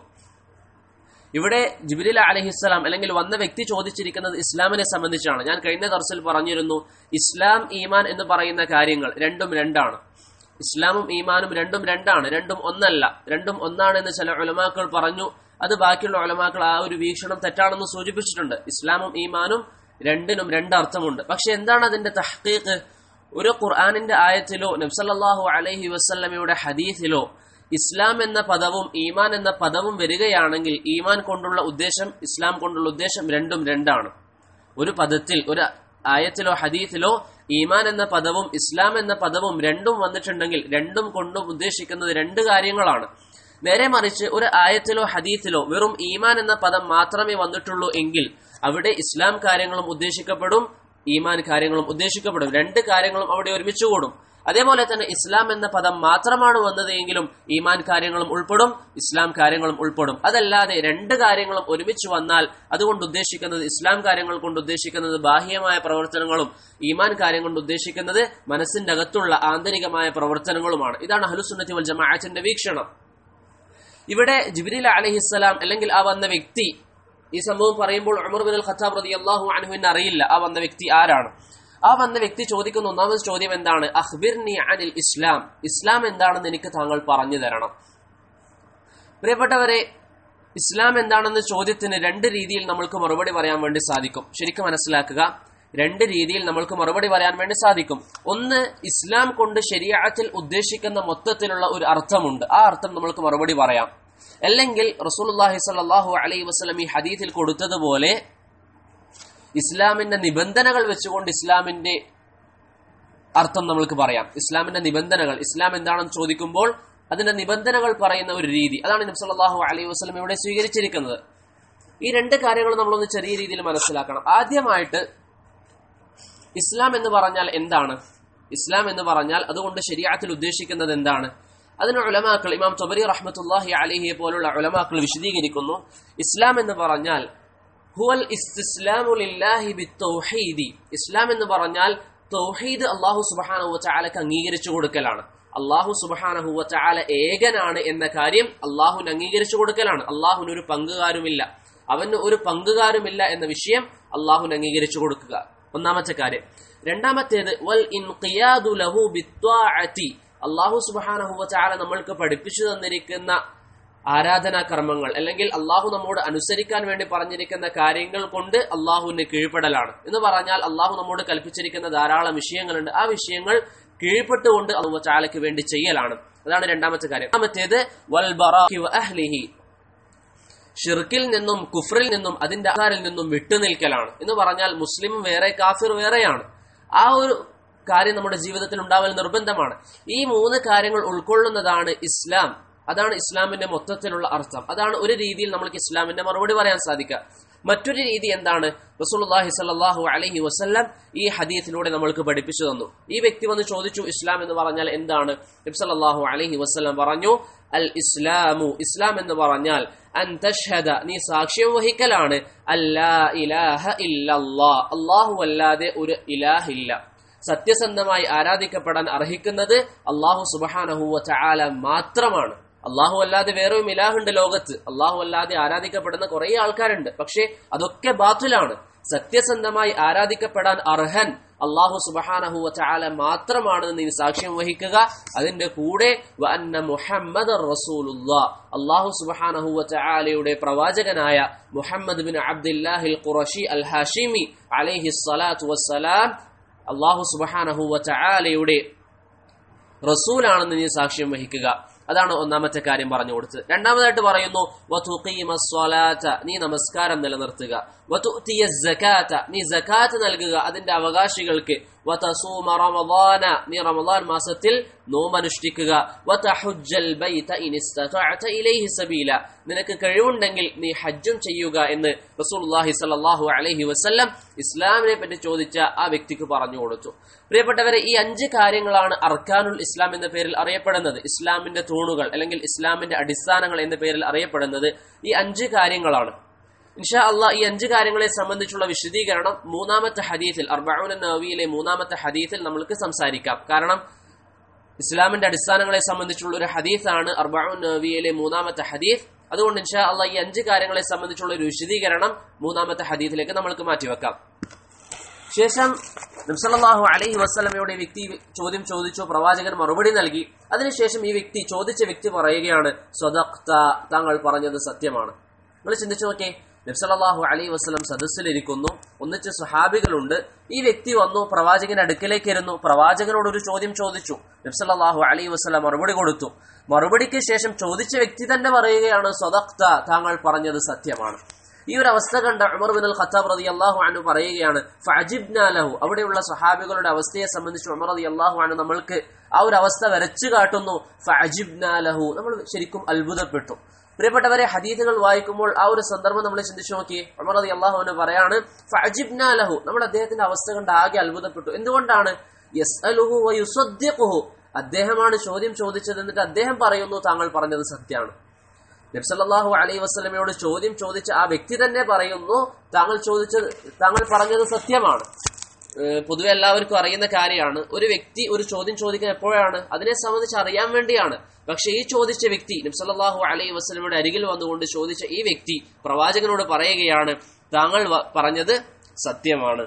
ഇവിടെ ജിബിലിൽ അലഹിസ്സലാം അല്ലെങ്കിൽ വന്ന വ്യക്തി ചോദിച്ചിരിക്കുന്നത് ഇസ്ലാമിനെ സംബന്ധിച്ചാണ് ഞാൻ കഴിഞ്ഞ ദർസിൽ പറഞ്ഞിരുന്നു ഇസ്ലാം ഈമാൻ എന്ന് പറയുന്ന കാര്യങ്ങൾ രണ്ടും രണ്ടാണ് ഇസ്ലാമും ഈമാനും രണ്ടും രണ്ടാണ് രണ്ടും ഒന്നല്ല രണ്ടും ഒന്നാണെന്ന് ചില ഒലമാക്കൾ പറഞ്ഞു അത് ബാക്കിയുള്ള ഒലമാക്കൾ ആ ഒരു വീക്ഷണം തെറ്റാണെന്ന് സൂചിപ്പിച്ചിട്ടുണ്ട് ഇസ്ലാമും ഈമാനും രണ്ടിനും രണ്ടർത്ഥമുണ്ട് പക്ഷെ എന്താണ് അതിന്റെ തഹ്ഖീഖ് ഒരു ഖുർആാനിന്റെ ആയത്തിലോ നബ്സല്ലാഹു അലൈഹി വസ്ല്ലമയുടെ ഹദീസിലോ ഇസ്ലാം എന്ന പദവും ഈമാൻ എന്ന പദവും വരികയാണെങ്കിൽ ഈമാൻ കൊണ്ടുള്ള ഉദ്ദേശം ഇസ്ലാം കൊണ്ടുള്ള ഉദ്ദേശം രണ്ടും രണ്ടാണ് ഒരു പദത്തിൽ ഒരു ആയത്തിലോ ഹദീസിലോ ഈമാൻ എന്ന പദവും ഇസ്ലാം എന്ന പദവും രണ്ടും വന്നിട്ടുണ്ടെങ്കിൽ രണ്ടും കൊണ്ടും ഉദ്ദേശിക്കുന്നത് രണ്ട് കാര്യങ്ങളാണ് നേരെ മറിച്ച് ഒരു ആയത്തിലോ ഹദീസിലോ വെറും ഈമാൻ എന്ന പദം മാത്രമേ വന്നിട്ടുള്ളൂ എങ്കിൽ അവിടെ ഇസ്ലാം കാര്യങ്ങളും ഉദ്ദേശിക്കപ്പെടും ഈമാൻ കാര്യങ്ങളും ഉദ്ദേശിക്കപ്പെടും രണ്ട് കാര്യങ്ങളും അവിടെ ഒരുമിച്ച് കൂടും അതേപോലെ തന്നെ ഇസ്ലാം എന്ന പദം മാത്രമാണ് വന്നത് എങ്കിലും ഈമാൻ കാര്യങ്ങളും ഉൾപ്പെടും ഇസ്ലാം കാര്യങ്ങളും ഉൾപ്പെടും അതല്ലാതെ രണ്ട് കാര്യങ്ങളും ഒരുമിച്ച് വന്നാൽ അതുകൊണ്ട് ഉദ്ദേശിക്കുന്നത് ഇസ്ലാം കാര്യങ്ങൾ കൊണ്ട് ഉദ്ദേശിക്കുന്നത് ബാഹ്യമായ പ്രവർത്തനങ്ങളും ഈമാൻ കാര്യം കൊണ്ട് ഉദ്ദേശിക്കുന്നത് മനസ്സിന്റെ അകത്തുള്ള ആന്തരികമായ പ്രവർത്തനങ്ങളുമാണ് ഇതാണ് അഹലുസുന്നത്തി വൽ ജമാഅത്തിന്റെ വീക്ഷണം ഇവിടെ ജിബ്രീൽ അലഹിസ്സലാം അല്ലെങ്കിൽ ആ വന്ന വ്യക്തി ഈ സംഭവം പറയുമ്പോൾ ഉമർ ബിൻ അൽ ഖത്താബ് റതി അള്ളാഹു അൻഹുവിന് അറിയില്ല ആ വന്ന വ്യക്തി ആരാണ് ആ വന്ന വ്യക്തി ചോദിക്കുന്ന ഒന്നാമത് ചോദ്യം എന്താണ് അഖ്ബിർനി അനിൽ ഇസ്ലാം ഇസ്ലാം എന്താണെന്ന് എനിക്ക് താങ്കൾ പറഞ്ഞു തരണം പ്രിയപ്പെട്ടവരെ ഇസ്ലാം എന്താണെന്ന ചോദ്യത്തിന് രണ്ട് രീതിയിൽ നമ്മൾക്ക് മറുപടി പറയാൻ വേണ്ടി സാധിക്കും ശരിക്കും മനസ്സിലാക്കുക രണ്ട് രീതിയിൽ നമ്മൾക്ക് മറുപടി പറയാൻ വേണ്ടി സാധിക്കും ഒന്ന് ഇസ്ലാം കൊണ്ട് ശരിയാത്തിൽ ഉദ്ദേശിക്കുന്ന മൊത്തത്തിലുള്ള ഒരു അർത്ഥമുണ്ട് ആ അർത്ഥം നമ്മൾക്ക് മറുപടി പറയാം അല്ലെങ്കിൽ റസൂലുള്ളാഹി സ്വല്ലല്ലാഹു അലൈഹി വസല്ലം ഈ ഹദീസിൽ കൊടുത്തതുപോലെ ഇസ്ലാമിന്റെ നിബന്ധനകൾ വെച്ചുകൊണ്ട് ഇസ്ലാമിന്റെ അർത്ഥം നമ്മൾക്ക് പറയാം ഇസ്ലാമിന്റെ നിബന്ധനകൾ ഇസ്ലാം എന്താണെന്ന് ചോദിക്കുമ്പോൾ അതിന്റെ നിബന്ധനകൾ പറയുന്ന ഒരു രീതി അതാണ് നബി സല്ലല്ലാഹു അലൈഹി വസല്ലം ഇവിടെ സ്വീകരിച്ചിരിക്കുന്നത് ഈ രണ്ട് കാര്യങ്ങൾ നമ്മളൊന്ന് ചെറിയ രീതിയിൽ മനസ്സിലാക്കണം ആദ്യമായിട്ട് ഇസ്ലാം എന്ന് പറഞ്ഞാൽ എന്താണ് ഇസ്ലാം എന്ന് പറഞ്ഞാൽ അതുകൊണ്ട് ശരിയാത്തിൽ ഉദ്ദേശിക്കുന്നത് എന്താണ് അതിന് ഉലമാക്കൾ ഇമാം തൊബരി റഹ്മത്തുല്ലാഹി അലിഹിയെ പോലുള്ള ഉലമാക്കൾ വിശദീകരിക്കുന്നു ഇസ്ലാം എന്ന് പറഞ്ഞാൽ ഹുവൽ ഇസ്തിസ്ലാമു ലില്ലാഹി ബിത്തൗഹീദി ഇസ്ലാം എന്ന് പറഞ്ഞാൽ തൗഹീദ് അള്ളാഹു സുബ്ഹാനഹു വതആലക്ക് അംഗീകരിച്ചു കൊടുക്കലാണ് അള്ളാഹു സുബ്ഹാനഹു വതആല ഏകനാണ് എന്ന കാര്യം അള്ളാഹുവിന് അംഗീകരിച്ചു കൊടുക്കലാണ് അള്ളാഹുവിന് ഒരു പങ്കുകാരുമില്ല അവന് ഒരു പങ്കുകാരുമില്ല എന്ന വിഷയം അള്ളാഹുവിന് അംഗീകരിച്ചു കൊടുക്കുക ഒന്നാമത്തെ കാര്യം രണ്ടാമത്തേത് വൽ ഇൻഖിയാദു ലഹു ബിത്വാഅതി അള്ളാഹു സുബ്ഹാനഹു വതആല നമ്മൾക്ക് പഠിപ്പിച്ചു തന്നിരിക്കുന്ന ആരാധനാ കർമ്മങ്ങൾ അല്ലെങ്കിൽ അള്ളാഹു നമ്മോട് അനുസരിക്കാൻ വേണ്ടി പറഞ്ഞിരിക്കുന്ന കാര്യങ്ങൾ കൊണ്ട് അള്ളാഹുവിന് കീഴ്പ്പെടലാണ് എന്ന് പറഞ്ഞാൽ അള്ളാഹു നമ്മോട് കൽപ്പിച്ചിരിക്കുന്ന ധാരാളം വിഷയങ്ങളുണ്ട് ആ വിഷയങ്ങൾ കീഴ്പ്പെട്ടുകൊണ്ട് അള്ളാഹു ചാലയ്ക്ക് വേണ്ടി ചെയ്യലാണ് അതാണ് രണ്ടാമത്തെ കാര്യം രണ്ടാമത്തേത് വൽ ബറാഇ വ അഹ്ലിഹി ഷിർക്കിൽ നിന്നും കുഫറിൽ നിന്നും അതിന്റെ ആധാരിൽ നിന്നും വിട്ടുനിൽക്കലാണ് എന്ന് പറഞ്ഞാൽ മുസ്ലിം വേറെ കാഫിർ വേറെയാണ് ആ ഒരു കാര്യം നമ്മുടെ ജീവിതത്തിൽ ഉണ്ടാവൽ നിർബന്ധമാണ് ഈ മൂന്ന് കാര്യങ്ങൾ ഉൾക്കൊള്ളുന്നതാണ് ഇസ്ലാം അതാണ് ഇസ്ലാമിന്റെ മൊത്തത്തിലുള്ള അർത്ഥം അതാണ് ഒരു രീതിയിൽ നമുക്ക് ഇസ്ലാമിന്റെ മറുപടി പറയാൻ സാധിക്കുക മറ്റൊരു രീതി എന്താണ് റസൂലുള്ളാഹി സ്വല്ലല്ലാഹു അലൈഹി വസല്ലം ഈ ഹദീസിലൂടെ നമ്മൾക്ക് പഠിപ്പിച്ചു തന്നു ഈ വ്യക്തി വന്ന് ചോദിച്ചു ഇസ്ലാം എന്ന് പറഞ്ഞാൽ എന്താണ് നബി സല്ലല്ലാഹു അലൈഹി വസല്ലം പറഞ്ഞു അൽ ഇസ്ലാമു ഇസ്ലാം എന്ന് പറഞ്ഞാൽ അൻ തഷ്ഹദ നീ സാക്ഷ്യം വഹിക്കലാണ് അല്ലാ ഇലാഹ ഇല്ലല്ലാ അല്ലാഹു അല്ലാതെ ഒരു ഇലാഹില്ല സത്യസന്ധമായി ആരാധിക്കപ്പെടാൻ അർഹിക്കുന്നത് അള്ളാഹു സുബഹാനഹുവ ചാല മാത്രമാണ് അള്ളാഹു അല്ലാതെ വേറൊരു ഇലാഹുണ്ട് ലോകത്ത് അള്ളാഹു അല്ലാതെ ആരാധിക്കപ്പെടുന്ന കുറെ ആൾക്കാരുണ്ട് പക്ഷേ അതൊക്കെ ബാത്തുലാണ് സത്യസന്ധമായി ആരാധിക്കപ്പെടാൻ അർഹൻ അള്ളാഹു സുബഹാനഹുവ ചാല മാത്രമാണെന്ന് നീ സാക്ഷ്യം വഹിക്കുക അതിന്റെ കൂടെ മുഹമ്മദ് റസൂലുല്ലാ അള്ളാഹു സുബഹാനഹുവ ചാലയുടെ പ്രവാചകനായ മുഹമ്മദ് ബിൻ അബ്ദുല്ലാഹിൽ ഖുറഷി അൽ ഹാഷിമി അലൈഹി സ്വലാത്തു വസ്സലാം അള്ളാഹു സുബഹാനഹുവ ചാലയുടെ റസൂലാണെന്ന് നീ സാക്ഷ്യം വഹിക്കുക അതാണ് ഒന്നാമത്തെ കാര്യം പറഞ്ഞു കൊടുത്തത് രണ്ടാമതായിട്ട് പറയുന്നു നീ നമസ്കാരം നിലനിർത്തുക നീ ജക്കാത്ത് നൽകുക അതിന്റെ അവകാശികൾക്ക് നീ റമദാൻ മാസത്തിൽ നോമനുഷ്ഠിക്കുക നിനക്ക് കഴിവുണ്ടെങ്കിൽ നീ ഹജ്ജും ചെയ്യുക എന്ന് റസൂലുള്ളാഹി സ്വല്ലല്ലാഹു അലൈഹി വസല്ലം ഇസ്ലാമിനെ പറ്റി ചോദിച്ച ആ വ്യക്തിക്ക് പറഞ്ഞു കൊടുത്തു പ്രിയപ്പെട്ടവരെ ഈ അഞ്ച് കാര്യങ്ങളാണ് അർക്കാനുൽ ഇസ്ലാം എന്ന പേരിൽ അറിയപ്പെടുന്നത് ഇസ്ലാമിന്റെ തൂണുകൾ അല്ലെങ്കിൽ ഇസ്ലാമിന്റെ അടിസ്ഥാനങ്ങൾ എന്ന പേരിൽ അറിയപ്പെടുന്നത് ഈ അഞ്ച് കാര്യങ്ങളാണ് ഇൻഷാ അള്ളാ ഈ അഞ്ച് കാര്യങ്ങളെ സംബന്ധിച്ചുള്ള വിശദീകരണം മൂന്നാമത്തെ ഹദീസിൽ അർബൌൻ നവിയിലെ മൂന്നാമത്തെ ഹദീസിൽ നമ്മൾക്ക് സംസാരിക്കാം കാരണം ഇസ്ലാമിന്റെ അടിസ്ഥാനങ്ങളെ സംബന്ധിച്ചുള്ള ഒരു ഹദീസാണ് അർബൌൻ നവിയിലെ മൂന്നാമത്തെ ഹദീസ് അതുകൊണ്ട് ഇൻഷാ അള്ളാ ഈ അഞ്ച് കാര്യങ്ങളെ സംബന്ധിച്ചുള്ള ഒരു വിശദീകരണം മൂന്നാമത്തെ ഹദീസിലേക്ക് നമ്മൾക്ക് മാറ്റിവെക്കാം ശേഷം നബ്സല്ലാഹു അലൈഹി വസ്ലമയുടെ വ്യക്തി ചോദ്യം ചോദിച്ചു പ്രവാചകൻ മറുപടി നൽകി അതിനുശേഷം ഈ വ്യക്തി ചോദിച്ച വ്യക്തി പറയുകയാണ് സ്വതക്ത താങ്കൾ പറഞ്ഞത് സത്യമാണ് നിങ്ങൾ ചിന്തിച്ചു നോക്കേ നബ്സല്ലാഹു അലൈഹി വസ്ലം സദസ്സിലിരിക്കുന്നു ഒന്നിച്ച് സുഹാബികളുണ്ട് ഈ വ്യക്തി വന്നു പ്രവാചകന്റെ അടുക്കലേക്ക് ഇരുന്നു പ്രവാചകനോട് ഒരു ചോദ്യം ചോദിച്ചു നബ്സല്ലാഹു അലൈഹി വസ്ലം മറുപടി കൊടുത്തു മറുപടിക്ക് ശേഷം ചോദിച്ച വ്യക്തി തന്നെ പറയുകയാണ് സ്വതക്ത താങ്കൾ പറഞ്ഞത് സത്യമാണ് ഈ ഒരു അവസ്ഥ കണ്ട ഉമർ ബിൻ അൽ ഖത്താബ് റതി അള്ളാഹു അനു പറയുകയാണ് ഫഅജിബ്നാലഹു അവിടെയുള്ള സഹാബികളുടെ അവസ്ഥയെ സംബന്ധിച്ച് ഉമർ റതി അള്ളാഹു അനു നമ്മൾക്ക് ആ ഒരു അവസ്ഥ വരച്ചു കാട്ടുന്നു ഫഅജിബ്നാലഹു നമ്മൾ ശരിക്കും അത്ഭുതപ്പെട്ടു പ്രിയപ്പെട്ടവരെ ഹദീദുകൾ വായിക്കുമ്പോൾ ആ ഒരു സന്ദർഭം നമ്മൾ ചിന്തിച്ചു നോക്കി ഉമർ റതി അള്ളാഹു അനു പറയാണ് ഫഅജിബ്നാലഹു നമ്മൾ അദ്ദേഹത്തിന്റെ അവസ്ഥ കണ്ട് ആകെ അത്ഭുതപ്പെട്ടു എന്തുകൊണ്ടാണ് യസ്അലുഹു വയുസദ്ദിഖുഹു അദ്ദേഹമാണ് ചോദ്യം ചോദിച്ചത് എന്നിട്ട് അദ്ദേഹം പറയുന്നു താങ്കൾ പറഞ്ഞത് സത്യമാണ് നബ്സല്ലാഹു അലൈ വസ്ലമയോട് ചോദ്യം ചോദിച്ച ആ വ്യക്തി തന്നെ പറയുന്നു താങ്കൾ ചോദിച്ചത് താങ്കൾ പറഞ്ഞത് സത്യമാണ് പൊതുവെ എല്ലാവർക്കും അറിയുന്ന കാര്യമാണ് ഒരു വ്യക്തി ഒരു ചോദ്യം ചോദിക്കുന്നത് എപ്പോഴാണ് അതിനെ സംബന്ധിച്ച് അറിയാൻ വേണ്ടിയാണ് പക്ഷെ ഈ ചോദിച്ച വ്യക്തി നബ്സല്ലാഹു അലൈ വസ്ലമയുടെ അരികിൽ വന്നുകൊണ്ട് ചോദിച്ച ഈ വ്യക്തി പ്രവാചകനോട് പറയുകയാണ് താങ്കൾ പറഞ്ഞത് സത്യമാണ്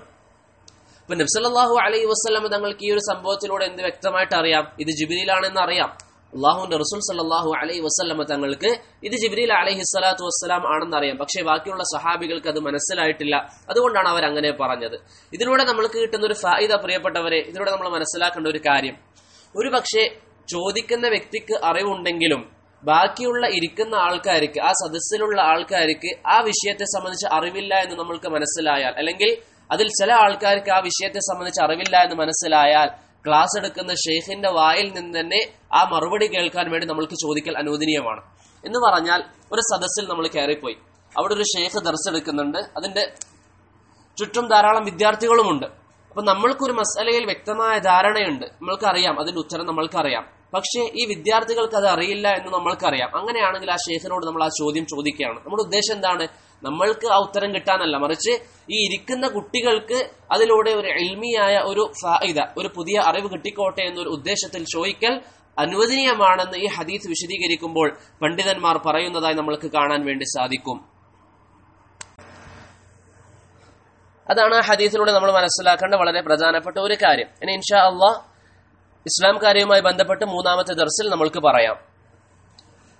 ഇപ്പൊ നബ്സല്ലാഹു അലൈ വസ്ലം തങ്ങൾക്ക് ഈ ഒരു സംഭവത്തിലൂടെ എന്ത് വ്യക്തമായിട്ട് അറിയാം ഇത് ജിബിരിയിലാണെന്ന് അറിയാം അള്ളാഹുന്റെ റസൂൽ സല്ലാഹു അലൈഹി വസ്ലമ തങ്ങൾക്ക് ഇത് ജിബ്രീൽ അലൈഹി സ്വലാത്തു വസ്സലാം ആണെന്ന് അറിയാം പക്ഷേ ബാക്കിയുള്ള സഹാബികൾക്ക് അത് മനസ്സിലായിട്ടില്ല അതുകൊണ്ടാണ് അവർ അങ്ങനെ പറഞ്ഞത് ഇതിലൂടെ നമ്മൾക്ക് കിട്ടുന്ന ഒരു ഫായിദ പ്രിയപ്പെട്ടവരെ ഇതിലൂടെ നമ്മൾ മനസ്സിലാക്കേണ്ട ഒരു കാര്യം ഒരു പക്ഷേ ചോദിക്കുന്ന വ്യക്തിക്ക് അറിവുണ്ടെങ്കിലും ബാക്കിയുള്ള ഇരിക്കുന്ന ആൾക്കാർക്ക് ആ സദസ്സിലുള്ള ആൾക്കാർക്ക് ആ വിഷയത്തെ സംബന്ധിച്ച് അറിവില്ല എന്ന് നമ്മൾക്ക് മനസ്സിലായാൽ അല്ലെങ്കിൽ അതിൽ ചില ആൾക്കാർക്ക് ആ വിഷയത്തെ സംബന്ധിച്ച് അറിവില്ല എന്ന് മനസ്സിലായാൽ ക്ലാസ് എടുക്കുന്ന ഷെയ്ഖിന്റെ വായിൽ നിന്ന് തന്നെ ആ മറുപടി കേൾക്കാൻ വേണ്ടി നമ്മൾക്ക് ചോദിക്കൽ അനുവദനീയമാണ് എന്ന് പറഞ്ഞാൽ ഒരു സദസ്സിൽ നമ്മൾ കയറിപ്പോയി അവിടെ ഒരു ഷെയ്ഖ് ദർശെടുക്കുന്നുണ്ട് അതിന്റെ ചുറ്റും ധാരാളം വിദ്യാർത്ഥികളുമുണ്ട് അപ്പൊ നമ്മൾക്കൊരു മസലയിൽ വ്യക്തമായ ധാരണയുണ്ട് നമ്മൾക്കറിയാം അതിന്റെ ഉത്തരം നമ്മൾക്കറിയാം പക്ഷേ ഈ വിദ്യാർത്ഥികൾക്ക് അത് അറിയില്ല എന്ന് നമ്മൾക്കറിയാം അങ്ങനെയാണെങ്കിൽ ആ ഷെയ്ഖിനോട് നമ്മൾ ആ ചോദ്യം ചോദിക്കുകയാണ് നമ്മുടെ ഉദ്ദേശം എന്താണ് നമ്മൾക്ക് ആ ഉത്തരം കിട്ടാനല്ല മറിച്ച് ഈ ഇരിക്കുന്ന കുട്ടികൾക്ക് അതിലൂടെ ഒരു എൽമിയായ ഒരു ഫായിദ ഒരു പുതിയ അറിവ് കിട്ടിക്കോട്ടെ എന്നൊരു ഉദ്ദേശത്തിൽ ചോദിക്കൽ അനുവദനീയമാണെന്ന് ഈ ഹദീസ് വിശദീകരിക്കുമ്പോൾ പണ്ഡിതന്മാർ പറയുന്നതായി നമ്മൾക്ക് കാണാൻ വേണ്ടി സാധിക്കും അതാണ് ആ ഹദീസിലൂടെ നമ്മൾ മനസ്സിലാക്കേണ്ട വളരെ പ്രധാനപ്പെട്ട ഒരു കാര്യം ഇനി ഇൻഷാ അള്ളാഹ് ഇസ്ലാം കാര്യവുമായി ബന്ധപ്പെട്ട് മൂന്നാമത്തെ ദർസിൽ നമ്മൾക്ക് പറയാം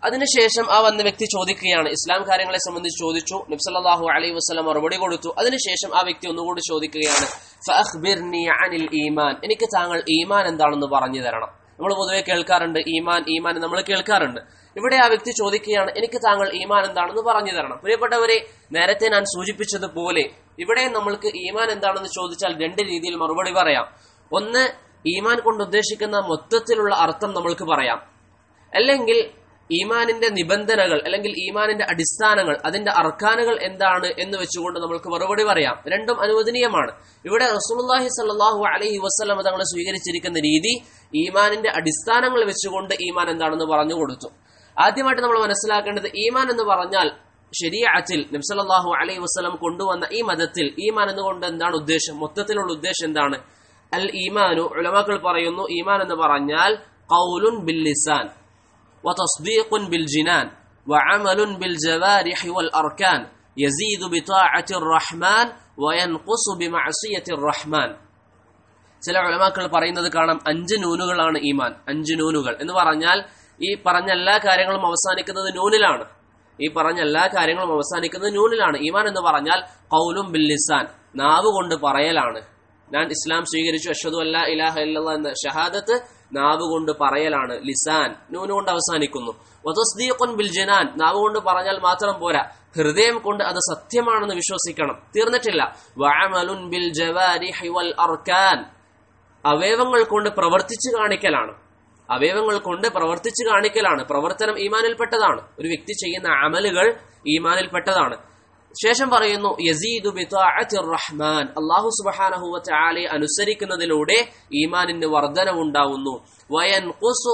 അതിനുശേഷം ആ വന്ന വ്യക്തി ചോദിക്കുകയാണ് ഇസ്ലാം കാര്യങ്ങളെ സംബന്ധിച്ച് ചോദിച്ചു നബ്സല്ലാഹു അലൈഹി വസ്ലം മറുപടി കൊടുത്തു അതിനുശേഷം ആ വ്യക്തി ഒന്നുകൂടി ചോദിക്കുകയാണ് ഫഅഖ്ബിർനി അനിൽ ഈമാൻ എനിക്ക് താങ്കൾ ഈമാൻ എന്താണെന്ന് പറഞ്ഞു തരണം നമ്മൾ പൊതുവെ കേൾക്കാറുണ്ട് ഈമാൻ ഈമാൻ നമ്മൾ കേൾക്കാറുണ്ട് ഇവിടെ ആ വ്യക്തി ചോദിക്കുകയാണ് എനിക്ക് താങ്കൾ ഈമാൻ എന്താണെന്ന് പറഞ്ഞു തരണം പ്രിയപ്പെട്ടവരെ നേരത്തെ ഞാൻ സൂചിപ്പിച്ചതുപോലെ ഇവിടെ നമ്മൾക്ക് ഈമാൻ എന്താണെന്ന് ചോദിച്ചാൽ രണ്ട് രീതിയിൽ മറുപടി പറയാം ഒന്ന് ഈമാൻ കൊണ്ട് ഉദ്ദേശിക്കുന്ന മൊത്തത്തിലുള്ള അർത്ഥം നമ്മൾക്ക് പറയാം അല്ലെങ്കിൽ ഈമാനിന്റെ നിബന്ധനകൾ അല്ലെങ്കിൽ ഈമാനിന്റെ അടിസ്ഥാനങ്ങൾ അതിന്റെ അർക്കാനുകൾ എന്താണ് എന്ന് വെച്ചുകൊണ്ട് നമ്മൾക്ക് മറുപടി പറയാം രണ്ടും അനുവദനീയമാണ് ഇവിടെ റസൂലുള്ളാഹി സല്ലല്ലാഹു അലൈഹി വസല്ലം തങ്ങൾ സ്വീകരിച്ചിരിക്കുന്ന രീതി ഈമാനിന്റെ അടിസ്ഥാനങ്ങൾ വെച്ചുകൊണ്ട് ഈമാൻ എന്താണെന്ന് പറഞ്ഞു കൊടുത്തു ആദ്യമായിട്ട് നമ്മൾ മനസ്സിലാക്കേണ്ടത് ഈമാൻ എന്ന് പറഞ്ഞാൽ ശരിയാറ്റിൽ നബ്സല്ലാഹു അലൈഹി വസ്ലം കൊണ്ടുവന്ന ഈ മതത്തിൽ ഈമാൻ എന്നുകൊണ്ട് എന്താണ് ഉദ്ദേശം മൊത്തത്തിലുള്ള ഉദ്ദേശം എന്താണ് അൽ ഈമാനു ഉലമാക്കൾ പറയുന്നു ഈമാൻ എന്ന് പറഞ്ഞാൽ ഖൗലുൻ ബിൽ ലിസാൻ وتصديق بالجنان وعمل بالجوارح والأركان يزيد بطاعة الرحمن وينقص بمعصية الرحمن ചില ഉലമാക്കൾ പറയുന്നത് കാണാം അഞ്ച് നൂനുകളാണ് ഈമാൻ അഞ്ച് നൂനുകൾ എന്ന് പറഞ്ഞാൽ ഈ പറഞ്ഞ എല്ലാ കാര്യങ്ങളും അവസാനിക്കുന്നത് നൂനിലാണ് ഈ പറഞ്ഞ എല്ലാ കാര്യങ്ങളും അവസാനിക്കുന്നത് നൂനിലാണ് ഈമാൻ എന്ന് പറഞ്ഞാൽ കൗലും ബില്ലിസാൻ നാവ് കൊണ്ട് പറയലാണ് ഞാൻ ഇസ്ലാം സ്വീകരിച്ചു അഷദു അല്ല ഇലാഹ ഇല്ല എന്ന ഷഹാദത്ത് നാവ് കൊണ്ട് പറയലാണ് ലിസാൻ നൂന് കൊണ്ട് അവസാനിക്കുന്നു വതസ്ദീഖുൻ ബിൽ ജനാൻ നാവ് കൊണ്ട് പറഞ്ഞാൽ മാത്രം പോരാ ഹൃദയം കൊണ്ട് അത് സത്യമാണെന്ന് വിശ്വസിക്കണം തീർന്നിട്ടില്ല വഅമലുൻ ബിൽ ജവാരിഹി വൽ അർക്കാൻ അവയവങ്ങൾ കൊണ്ട് പ്രവർത്തിച്ചു കാണിക്കലാണ് അവയവങ്ങൾ കൊണ്ട് പ്രവർത്തിച്ചു കാണിക്കലാണ് പ്രവർത്തനം ഈമാനിൽപ്പെട്ടതാണ് ഒരു വ്യക്തി ചെയ്യുന്ന അമലുകൾ ഈമാനിൽപ്പെട്ടതാണ് ശേഷം പറയുന്നു യസീദു റഹ്മാൻ അള്ളാഹു സുബഹാനഹു വതആലയെ അനുസരിക്കുന്നതിലൂടെ ഈമാനിന് വർധനവുണ്ടാവുന്നു വയൻ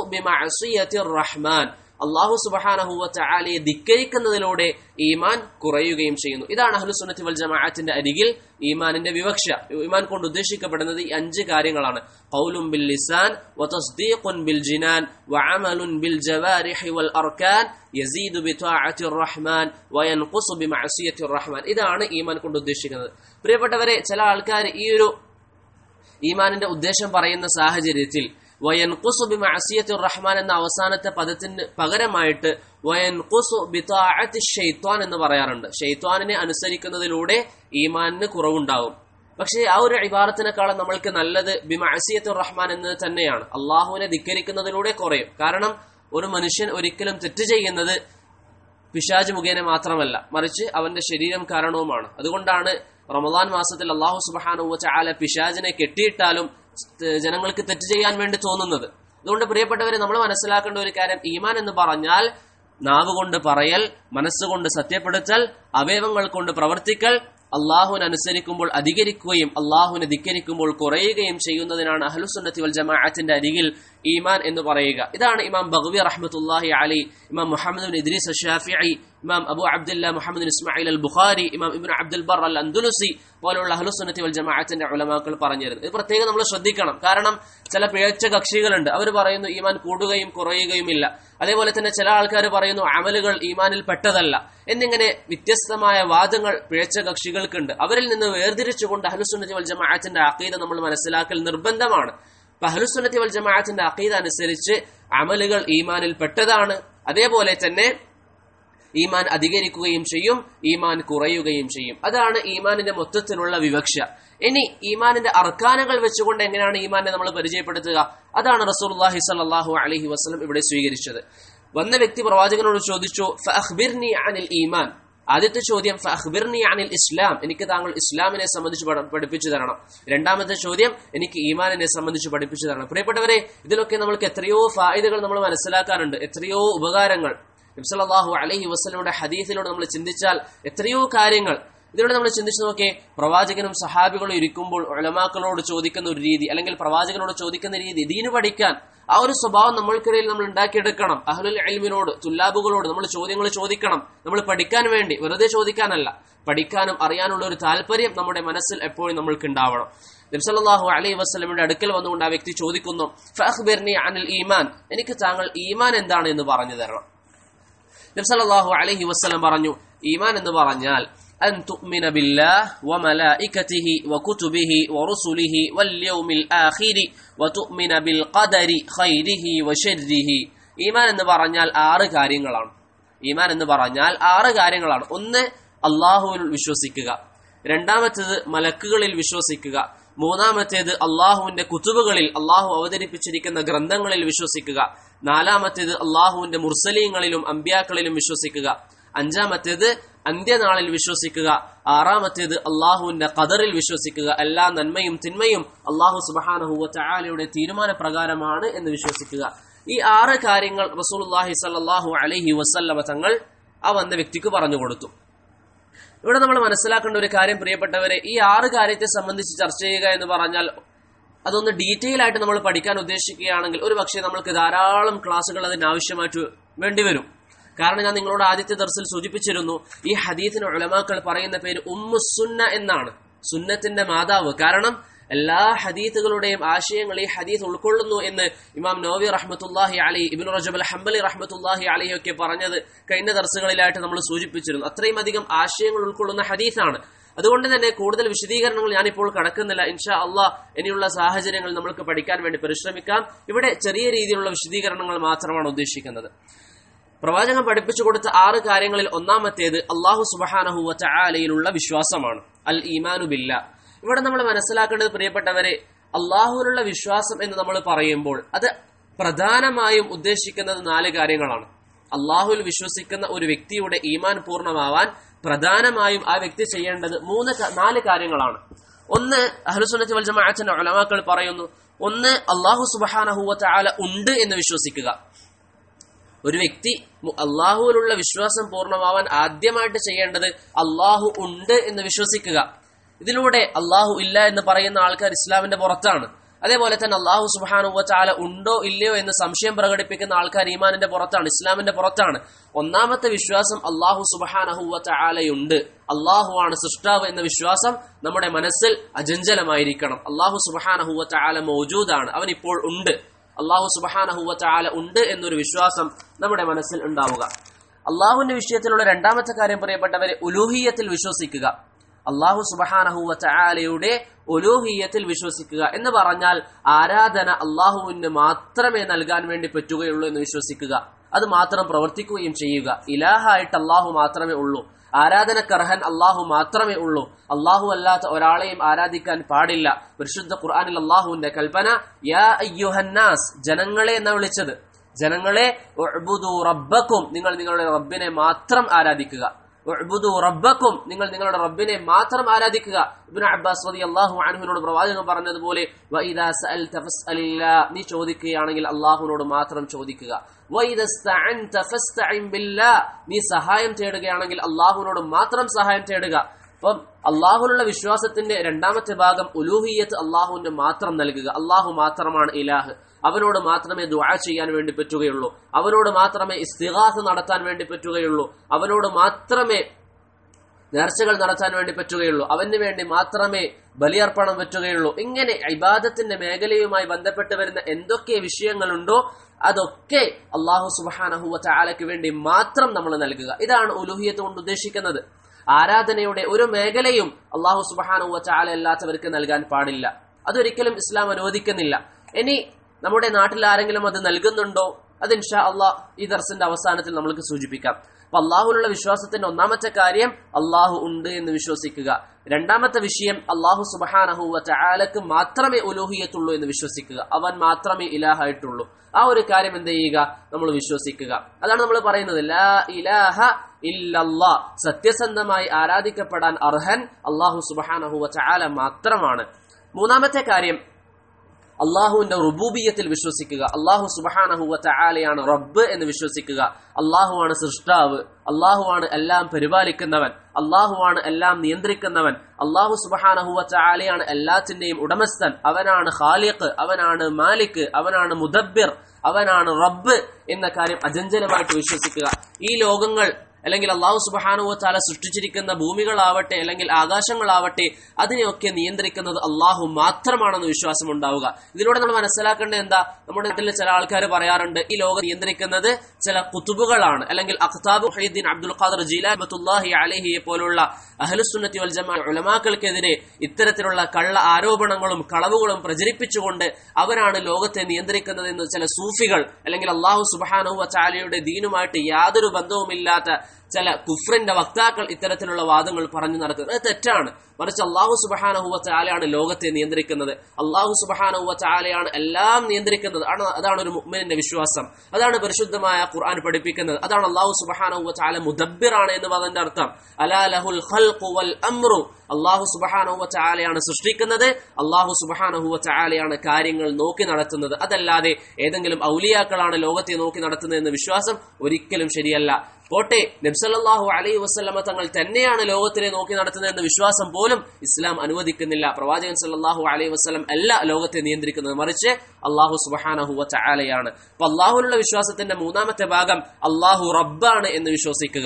റഹ്മാൻ അള്ളാഹു സുബഹാനഹു വതആലയെ ധിക്കരിക്കുന്നതിലൂടെ ഈമാൻ കുറയുകയും ചെയ്യുന്നു ഇതാണ് അഹ്ലുസുന്നത്തി വൽ ജമാഅത്തിന്റെ അരികിൽ ഈമാനിന്റെ വിവക്ഷ ഈമാൻ കൊണ്ട് ഉദ്ദേശിക്കപ്പെടുന്നത് ഈ അഞ്ച് കാര്യങ്ങളാണ് ഖൗലും ബിൽ ലിസാൻ വതസ്ദീഖുൻ ബിൽ ജിനാൻ വഅമലുൻ ബിൽ ജവാരിഹി വൽ അർക്കാൻ യസീദു ബിത്വാഅത്തി റഹ്മാൻ വയൻഖുസു ബിമഅസിയത്തി റഹ്മാൻ ഇതാണ് ഈമാൻ കൊണ്ട് ഉദ്ദേശിക്കുന്നത് പ്രിയപ്പെട്ടവരെ ചില ആൾക്കാർ ഈ ഒരു ഈമാനിന്റെ ഉദ്ദേശം പറയുന്ന സാഹചര്യത്തിൽ വയൻഖുസു ബിമഅസിയത്തി റഹ്മാൻ എന്ന അവസാനത്തെ പദത്തിന് പകരമായിട്ട് വയൻഖുസു ബിതാഅത്തി ഷെയ്ത്വാൻ എന്ന് പറയാറുണ്ട് ഷെയ്ത്വാനിനെ അനുസരിക്കുന്നതിലൂടെ ഈമാനിന് കുറവുണ്ടാവും പക്ഷേ ആ ഒരു ഇബാറത്തിനേക്കാളും നമ്മൾക്ക് നല്ലത് ബിമഅസിയത്തു റഹ്മാൻ എന്നത് തന്നെയാണ് അള്ളാഹുവിനെ ധിക്കരിക്കുന്നതിലൂടെ കുറയും കാരണം ഒരു മനുഷ്യൻ ഒരിക്കലും തെറ്റ് ചെയ്യുന്നത് പിശാജ് മുഖേന മാത്രമല്ല മറിച്ച് അവന്റെ ശരീരം കാരണവുമാണ് അതുകൊണ്ടാണ് റമദാൻ മാസത്തിൽ അള്ളാഹു സുബാനുവ ചാല പിശാജിനെ കെട്ടിയിട്ടാലും ജനങ്ങൾക്ക് തെറ്റ് ചെയ്യാൻ വേണ്ടി തോന്നുന്നത് അതുകൊണ്ട് പ്രിയപ്പെട്ടവരെ നമ്മൾ മനസ്സിലാക്കേണ്ട ഒരു കാര്യം ഈമാൻ എന്ന് പറഞ്ഞാൽ നാവ് കൊണ്ട് പറയൽ മനസ്സുകൊണ്ട് സത്യപ്പെടുത്തൽ അവയവങ്ങൾ കൊണ്ട് പ്രവർത്തിക്കൽ അള്ളാഹുവിനെ അനുസരിക്കുമ്പോൾ അധികരിക്കുകയും അള്ളാഹുവിനെ ധിക്കരിക്കുമ്പോൾ കുറയുകയും ചെയ്യുന്നതിനാണ് അഹ്ലുസുന്നത്തി വൽ ജമാഅത്തിന്റെ അരികിൽ ഈമാൻ എന്ന് പറയുക ഇതാണ് ഇമാം ബഗ്വി റഹ്മത്തുല്ലാഹി അലി ഇമാം മുഹമ്മദ് ബിൻ ഇദ്രീസ് ഷാഫിഇ ഇമാം Abu Abdullah Muhammad bin Ismail al Bukhari ഇമാം ഇബ്നു അബ്ദുൽ ബർ അൽ അന്ദുലുസി പോലുള്ള അഹ്ലുസുന്നത്തി വൽ ജമാഅത്തിന്റെ ഉലമാക്കൾ പറഞ്ഞിരുന്നത് ഇത് പ്രത്യേകം നമ്മൾ ശ്രദ്ധിക്കണം കാരണം ചില പിഴച്ച കക്ഷികളുണ്ട് അവർ പറയുന്നു ഈമാൻ കൂടുകയും കുറയുകയും ഇല്ല അതേപോലെ തന്നെ ചില ആൾക്കാർ പറയുന്നു അമലുകൾ ഈമാനിൽ പെട്ടതല്ല എന്നിങ്ങനെ വ്യത്യസ്തമായ വാദങ്ങൾ പിഴച്ച കക്ഷികൾക്കുണ്ട് അവരിൽ നിന്ന് വേർതിരിച്ചുകൊണ്ട് അഹ്ലുസുന്നത്തി വൽ ജമാഅത്തിന്റെ അഖീദ നമ്മൾ മനസ്സിലാക്കൽ നിർബന്ധമാണ് അപ്പൊ അഹ്ലുസുന്നത്തി വൽ ജമാഅത്തിന്റെ അഖീദ അനുസരിച്ച് അമലുകൾ ഈമാനിൽ പെട്ടതാണ് അതേപോലെ തന്നെ ഈമാൻ അധികരിക്കുകയും ചെയ്യും ഈമാൻ കുറയുകയും ചെയ്യും അതാണ് ഈമാനിന്റെ മൊത്തത്തിലുള്ള വിവക്ഷ ഇനി ഈമാനിന്റെ അർക്കാനുകൾ വെച്ചുകൊണ്ട് എങ്ങനെയാണ് ഈമാനെ നമ്മൾ പരിചയപ്പെടുത്തുക അതാണ് റസൂൽഹി സലാഹു അലഹി വസ്ലം ഇവിടെ സ്വീകരിച്ചത് വന്ന വ്യക്തി പ്രവാചകനോട് ചോദിച്ചു ഫഅഖ്ബിർനി അനിൽ ഈമാൻ ആദ്യത്തെ ചോദ്യം ഫഅഖ്ബിർനി അനിൽ ഇസ്ലാം എനിക്ക് താങ്കൾ ഇസ്ലാമിനെ സംബന്ധിച്ച് പഠിപ്പിച്ചു തരണം രണ്ടാമത്തെ ചോദ്യം എനിക്ക് ഈമാനിനെ സംബന്ധിച്ച് പഠിപ്പിച്ചു തരണം പ്രിയപ്പെട്ടവരെ ഇതിലൊക്കെ നമ്മൾക്ക് എത്രയോ ഫായിദകൾ നമ്മൾ മനസ്സിലാക്കാനുണ്ട് എത്രയോ ഉപകാരങ്ങൾ നബ്സല്ലാഹു അലഹി വസ്ലയുടെ ഹദീസിലൂടെ നമ്മൾ ചിന്തിച്ചാൽ എത്രയോ കാര്യങ്ങൾ ഇതിലൂടെ നമ്മൾ ചിന്തിച്ചു നോക്കിയേ പ്രവാചകനും സഹാബികളും ഇരിക്കുമ്പോൾ ഒലമാക്കളോട് ചോദിക്കുന്ന ഒരു രീതി അല്ലെങ്കിൽ പ്രവാചകനോട് ചോദിക്കുന്ന രീതി ദീന് പഠിക്കാൻ ആ ഒരു സ്വഭാവം നമ്മൾക്കിടയിൽ നമ്മൾ ഉണ്ടാക്കിയെടുക്കണം അഹ്ലുൽ അൽമിനോട് തുല്ലാബുകളോട് നമ്മൾ ചോദ്യങ്ങൾ ചോദിക്കണം നമ്മൾ പഠിക്കാൻ വേണ്ടി വെറുതെ ചോദിക്കാനല്ല പഠിക്കാനും അറിയാനുള്ള ഒരു താല്പര്യം നമ്മുടെ മനസ്സിൽ എപ്പോഴും നമ്മൾക്ക് ഉണ്ടാവണം നബ്സല്ലാഹു അലൈഹി വസ്ലമിന്റെ അടുക്കൽ വന്നുകൊണ്ട് ആ വ്യക്തി ചോദിക്കുന്നു ഫഹ്ബിർനി അനിൽ ഈമാൻ എനിക്ക് താങ്കൾ ഈമാൻ എന്താണ് എന്ന് പറഞ്ഞു തരണം നബ്സല്ലാഹു അലൈഹി വസ്ലം പറഞ്ഞു ഈമാൻ എന്ന് പറഞ്ഞാൽ أن تؤمن بالله وملائكته وكتبه ورسله واليوم الآخر وتؤمن بالقدر خيره وشره ഈമാൻ എന്ന് പറഞ്ഞാൽ ആറ് കാര്യങ്ങളാണ് ഈമാൻ എന്ന് പറഞ്ഞാൽ ആറ് കാര്യങ്ങളാണ് ഒന്ന് അള്ളാഹുവിൽ വിശ്വസിക്കുക രണ്ടാമത്തേത് മലക്കുകളിൽ വിശ്വസിക്കുക മൂന്നാമത്തേത് അള്ളാഹുവിന്റെ കുത്തുബുകളിൽ അള്ളാഹു അവതരിപ്പിച്ചിരിക്കുന്ന ഗ്രന്ഥങ്ങളിൽ വിശ്വസിക്കുക നാലാമത്തേത് അള്ളാഹുവിന്റെ മുർസലീങ്ങളിലും അമ്പ്യാക്കളിലും വിശ്വസിക്കുക അഞ്ചാമത്തേത് അന്ത്യനാളിൽ വിശ്വസിക്കുക ആറാമത്തേത് അള്ളാഹുവിന്റെ ഖദറിൽ വിശ്വസിക്കുക എല്ലാ നന്മയും തിന്മയും അള്ളാഹു സുബാനഹുവ ചായാലയുടെ തീരുമാനപ്രകാരമാണ് എന്ന് വിശ്വസിക്കുക ഈ ആറ് കാര്യങ്ങൾ റസൂലുള്ളാഹി സല്ലല്ലാഹു അലൈഹി വസല്ലമ തങ്ങൾ ആ വന്ന വ്യക്തിക്ക് പറഞ്ഞു കൊടുത്തു ഇവിടെ നമ്മൾ മനസ്സിലാക്കേണ്ട ഒരു കാര്യം പ്രിയപ്പെട്ടവരെ ഈ ആറ് കാര്യത്തെ സംബന്ധിച്ച് ചർച്ച ചെയ്യുക എന്ന് പറഞ്ഞാൽ അതൊന്ന് ഡീറ്റെയിൽ ആയിട്ട് നമ്മൾ പഠിക്കാൻ ഉദ്ദേശിക്കുകയാണെങ്കിൽ ഒരു പക്ഷേ നമ്മൾക്ക് ധാരാളം ക്ലാസ്സുകൾ അതിന് ആവശ്യമായിട്ട് വേണ്ടിവരും കാരണം ഞാൻ നിങ്ങളോട് ആദ്യത്തെ ദർസിൽ സൂചിപ്പിച്ചിരുന്നു ഈ ഹദീത്തിന് ഉലമാക്കൾ പറയുന്ന പേര് ഉമ്മുസുന്ന എന്നാണ് സുന്നത്തിന്റെ മാതാവ് കാരണം എല്ലാ ഹദീത്തുകളുടെയും ആശയങ്ങൾ ഈ ഹദീത്ത് ഉൾക്കൊള്ളുന്നു എന്ന് ഇമാം നോവി റഹ്മത്തുല്ലാഹി അലി ഇബിൻ റജബ് അൽ ഹംബലി റഹ്മത്തുല്ലാഹി അലി ഒക്കെ പറഞ്ഞത് കഴിഞ്ഞ ദർസുകളിലായിട്ട് നമ്മൾ സൂചിപ്പിച്ചിരുന്നു അത്രയും അധികം ആശയങ്ങൾ ഉൾക്കൊള്ളുന്ന ഹദീത്താണ് അതുകൊണ്ട് തന്നെ കൂടുതൽ വിശദീകരണങ്ങൾ ഞാനിപ്പോൾ കടക്കുന്നില്ല ഇൻഷാ അള്ളാഹ് ഇനിയുള്ള സാഹചര്യങ്ങൾ നമ്മൾക്ക് പഠിക്കാൻ വേണ്ടി പരിശ്രമിക്കാം ഇവിടെ ചെറിയ രീതിയിലുള്ള വിശദീകരണങ്ങൾ മാത്രമാണ് ഉദ്ദേശിക്കുന്നത് പ്രവാചകൻ പഠിപ്പിച്ചു കൊടുത്ത ആറ് കാര്യങ്ങളിൽ ഒന്നാമത്തേത് അള്ളാഹു സുബഹാനഹുവ ചായാലയിലുള്ള വിശ്വാസമാണ് അൽ ഈമാനു ബില്ല ഇവിടെ നമ്മൾ മനസ്സിലാക്കേണ്ടത് പ്രിയപ്പെട്ടവരെ അള്ളാഹുവിനുള്ള വിശ്വാസം എന്ന് നമ്മൾ പറയുമ്പോൾ അത് പ്രധാനമായും ഉദ്ദേശിക്കുന്നത് നാല് കാര്യങ്ങളാണ് അള്ളാഹുവിൽ വിശ്വസിക്കുന്ന ഒരു വ്യക്തിയുടെ ഈമാൻ പൂർണ്ണമാവാൻ പ്രധാനമായും ആ വ്യക്തി ചെയ്യേണ്ടത് മൂന്ന് ക- നാല് കാര്യങ്ങളാണ് ഒന്ന് അഹ്ലുസുന്നത്തി വൽ ജമാഅത്തിന്റെ ഉലമാക്കൾ പറയുന്നു ഒന്ന് അള്ളാഹു സുബഹാനഹുവ ചായാല ഉണ്ട് എന്ന് വിശ്വസിക്കുക ഒരു വ്യക്തി മു- അള്ളാഹുവിലുള്ള വിശ്വാസം പൂർണ്ണമാവാൻ ആദ്യമായിട്ട് ചെയ്യേണ്ടത് അള്ളാഹു ഉണ്ട് എന്ന് വിശ്വസിക്കുക ഇതിലൂടെ അള്ളാഹു ഇല്ല എന്ന് പറയുന്ന ആൾക്കാർ ഇസ്ലാമിന്റെ പുറത്താണ് അതേപോലെ തന്നെ അള്ളാഹു സുബാനുവ ചാല ഉണ്ടോ ഇല്ലയോ എന്ന് സംശയം പ്രകടിപ്പിക്കുന്ന ആൾക്കാർ ഈമാനിന്റെ പുറത്താണ് ഇസ്ലാമിന്റെ പുറത്താണ് ഒന്നാമത്തെ വിശ്വാസം അള്ളാഹു സുബഹാനഹുവ ചാലയുണ്ട് അള്ളാഹു ആണ് സൃഷ്ടാവ് എന്ന വിശ്വാസം നമ്മുടെ മനസ്സിൽ അജഞ്ചലമായിരിക്കണം അള്ളാഹു സുബഹാനഹുവ ചാല മൗജൂദാണ് അവൻ ഇപ്പോൾ ഉണ്ട് അള്ളാഹു സുബഹാനഹുവ ചാല ഉണ്ട് എന്നൊരു വിശ്വാസം നമ്മുടെ മനസ്സിൽ ഉണ്ടാവുക അള്ളാഹുവിന്റെ വിഷയത്തിലുള്ള രണ്ടാമത്തെ കാര്യം പറയപ്പെട്ടവരെ ഉലൂഹിയത്തിൽ വിശ്വസിക്കുക അള്ളാഹു സുബഹാനഹുവ ചാലയുടെ ഒലൂഹിയത്തിൽ വിശ്വസിക്കുക എന്ന് പറഞ്ഞാൽ ആരാധന അള്ളാഹുവിന് മാത്രമേ നൽകാൻ വേണ്ടി പറ്റുകയുള്ളൂ എന്ന് വിശ്വസിക്കുക അത് മാത്രം പ്രവർത്തിക്കുകയും ചെയ്യുക ഇലാഹായിട്ട് അള്ളാഹു മാത്രമേ ഉള്ളൂ ആരാധനക്കർഹൻ അള്ളാഹു മാത്രമേ ഉള്ളൂ അള്ളാഹു അല്ലാത്ത ഒരാളെയും ആരാധിക്കാൻ പാടില്ല പരിശുദ്ധ ഖുർആനിൽ അള്ളാഹുവിന്റെ കൽപ്പന യാ അയ്യുഹന്നാസ് ജനങ്ങളെ എന്നാ വിളിച്ചത് ജനങ്ങളെ ഉഅ്ബുദു റബ്ബക്കും നിങ്ങൾ നിങ്ങളുടെ റബ്ബിനെ മാത്രം ആരാധിക്കുക ഉഅ്ബുദു റബ്ബക്കും നിങ്ങൾ നിങ്ങളുടെ റബ്ബിനെ മാത്രം ആരാധിക്കുക ഇബ്നു അബ്ബാസ് റളിയല്ലാഹു അൻഹുവിനോട് പ്രവാചകൻ പറഞ്ഞതുപോലെ വഇദാ സഅൽത ഫസ്അലില്ലാ നീ ചോദിക്കുകയാണെങ്കിൽ അള്ളാഹുവിനോട് മാത്രം ചോദിക്കുക വഇദാ ഇസ്തഅൻത ഫസ്തഇൻ ബില്ലാ നീ സഹായം തേടുകയാണെങ്കിൽ അള്ളാഹുവിനോട് മാത്രം സഹായം തേടുക അപ്പം അള്ളാഹുലുള്ള വിശ്വാസത്തിന്റെ രണ്ടാമത്തെ ഭാഗം ഉലൂഹിയത്ത് അള്ളാഹുവിന് മാത്രം നൽകുക അള്ളാഹു മാത്രമാണ് ഇലാഹ് അവനോട് മാത്രമേ ദുആ ചെയ്യാൻ വേണ്ടി പറ്റുകയുള്ളൂ അവനോട് മാത്രമേ ഇസ്തിഗാസ് നടത്താൻ വേണ്ടി പറ്റുകയുള്ളൂ അവനോട് മാത്രമേ നേർച്ചകൾ നടത്താൻ വേണ്ടി പറ്റുകയുള്ളൂ അവന് വേണ്ടി മാത്രമേ ബലിയർപ്പണം പറ്റുകയുള്ളൂ ഇങ്ങനെ ഇബാദത്തിന്റെ മേഖലയുമായി ബന്ധപ്പെട്ട് വരുന്ന എന്തൊക്കെ വിഷയങ്ങളുണ്ടോ അതൊക്കെ അള്ളാഹു സുബാനഹുവ ചാലയ്ക്ക് വേണ്ടി മാത്രം നമ്മൾ നൽകുക ഇതാണ് ഉലുഹിയത്ത് കൊണ്ട് ഉദ്ദേശിക്കുന്നത് ആരാധനയുടെ ഒരു മേഖലയും അള്ളാഹു സുബാനുവ ചാല അല്ലാത്തവർക്ക് നൽകാൻ പാടില്ല അതൊരിക്കലും ഇസ്ലാം അനുവദിക്കുന്നില്ല ഇനി നമ്മുടെ നാട്ടിൽ ആരെങ്കിലും അത് നൽകുന്നുണ്ടോ അത് ഇൻഷാ അള്ളാഹ് ഈ ദർസിന്റെ അവസാനത്തിൽ നമ്മൾക്ക് സൂചിപ്പിക്കാം അപ്പൊ അള്ളാഹുലുള്ള വിശ്വാസത്തിന്റെ ഒന്നാമത്തെ കാര്യം അള്ളാഹു ഉണ്ട് എന്ന് വിശ്വസിക്കുക രണ്ടാമത്തെ വിഷയം അള്ളാഹു സുബഹാനഹുവ ചാലക്ക് മാത്രമേ ഉലോഹിയത്തുള്ളൂ എന്ന് വിശ്വസിക്കുക അവൻ മാത്രമേ ഇലാഹായിട്ടുള്ളൂ ആ ഒരു കാര്യം എന്ത് ചെയ്യുക നമ്മൾ വിശ്വസിക്കുക അതാണ് നമ്മൾ പറയുന്നത് ലാ ഇലാഹ ഇല്ലല്ലാ സത്യസന്ധമായി ആരാധിക്കപ്പെടാൻ അർഹൻ അള്ളാഹു സുബഹാനഹുവ ചാല മാത്രമാണ് മൂന്നാമത്തെ കാര്യം അള്ളാഹുവിന്റെ റുബൂബിയത്തിൽ വിശ്വസിക്കുക അള്ളാഹു സുബഹാനഹുവ ചാലയാണ് റബ്ബ് എന്ന് വിശ്വസിക്കുക അള്ളാഹുവാണ് സൃഷ്ടാവ് അള്ളാഹുവാണ് എല്ലാം പരിപാലിക്കുന്നവൻ അള്ളാഹുവാണ് എല്ലാം നിയന്ത്രിക്കുന്നവൻ അള്ളാഹു സുബഹാനഹുവ ചാലയാണ് എല്ലാത്തിന്റെയും ഉടമസ്ഥൻ അവനാണ് ഖാലിഖ് അവനാണ് മാലിക് അവനാണ് മുദബ്ബിർ അവനാണ് റബ്ബ് എന്ന കാര്യം അജഞ്ചലമായിട്ട് വിശ്വസിക്കുക ഈ ലോകങ്ങൾ അല്ലെങ്കിൽ അള്ളാഹു സുബാനുവ ചാല സൃഷ്ടിച്ചിരിക്കുന്ന ഭൂമികളാവട്ടെ അല്ലെങ്കിൽ ആകാശങ്ങളാവട്ടെ അതിനെയൊക്കെ നിയന്ത്രിക്കുന്നത് അള്ളാഹു മാത്രമാണെന്ന് വിശ്വാസം ഉണ്ടാവുക ഇതിലൂടെ നമ്മൾ മനസ്സിലാക്കേണ്ടത് എന്താ നമ്മുടെ നാട്ടിൽ ചില ആൾക്കാർ പറയാറുണ്ട് ഈ ലോകം നിയന്ത്രിക്കുന്നത് ചില കുത്തുബുകളാണ് അല്ലെങ്കിൽ അഖ്താബ് ഹൈദ്ദീൻ അബ്ദുൽ ഖാദർ ജീലാബത്തുല്ലാഹി അലഹിയെ പോലുള്ള അഹലുസുന്നത്തി വൽ ജമാ ഉലമാക്കൾക്കെതിരെ ഇത്തരത്തിലുള്ള കള്ള ആരോപണങ്ങളും കളവുകളും പ്രചരിപ്പിച്ചുകൊണ്ട് അവരാണ് ലോകത്തെ നിയന്ത്രിക്കുന്നത് എന്ന് ചില സൂഫികൾ അല്ലെങ്കിൽ അള്ളാഹു സുബാനുവ ചാലയുടെ ദീനുമായിട്ട് യാതൊരു ബന്ധവുമില്ലാത്ത ചില കുഫ്രിന്റെ വക്താക്കൾ ഇത്തരത്തിലുള്ള വാദങ്ങൾ പറഞ്ഞു നടത്തുന്നത് അത് തെറ്റാണ് മറിച്ച് അള്ളാഹു സുബഹാനഹുവ ചാലയാണ് ലോകത്തെ നിയന്ത്രിക്കുന്നത് അള്ളാഹു സുബഹാനഹുവ ചാലയാണ് എല്ലാം നിയന്ത്രിക്കുന്നത് ആണ് അതാണ് ഒരു മുഅ്മിനിന്റെ വിശ്വാസം അതാണ് പരിശുദ്ധമായ ഖുർആൻ പഠിപ്പിക്കുന്നത് അതാണ് അള്ളാഹു സുബഹാനഹുവ ചാല മുദബ്ബിറാണ് എന്ന് പറഞ്ഞതിന്റെ അർത്ഥം അലാ ലഹുൽ ഖൽഖു വൽ അംറു അള്ളാഹു സുബഹാനഹുവ ചാലയാണ് സൃഷ്ടിക്കുന്നത് അള്ളാഹു സുബഹാനഹുവ ചാലയാണ് കാര്യങ്ങൾ നോക്കി നടത്തുന്നത് അതല്ലാതെ ഏതെങ്കിലും ഔലിയാക്കളാണ് ലോകത്തെ നോക്കി നടത്തുന്നത് എന്ന വിശ്വാസം ഒരിക്കലും ശരിയല്ല പോട്ടെ നബ്സല്ലാഹു അലൈഹി വസ്ലമ തങ്ങൾ തന്നെയാണ് ലോകത്തിനെ നോക്കി നടത്തുന്നത് എന്ന വിശ്വാസം പോലും ഇസ്ലാം അനുവദിക്കുന്നില്ല പ്രവാചകൻ സല്ലാഹു അലൈഹി വസ്ലം അല്ല ലോകത്തെ നിയന്ത്രിക്കുന്നത് മറിച്ച് അള്ളാഹു സുബഹാനഹു ചാലയാണ് അപ്പൊ അള്ളാഹുലുള്ള വിശ്വാസത്തിന്റെ മൂന്നാമത്തെ ഭാഗം അള്ളാഹു റബ്ബാണ് എന്ന് വിശ്വസിക്കുക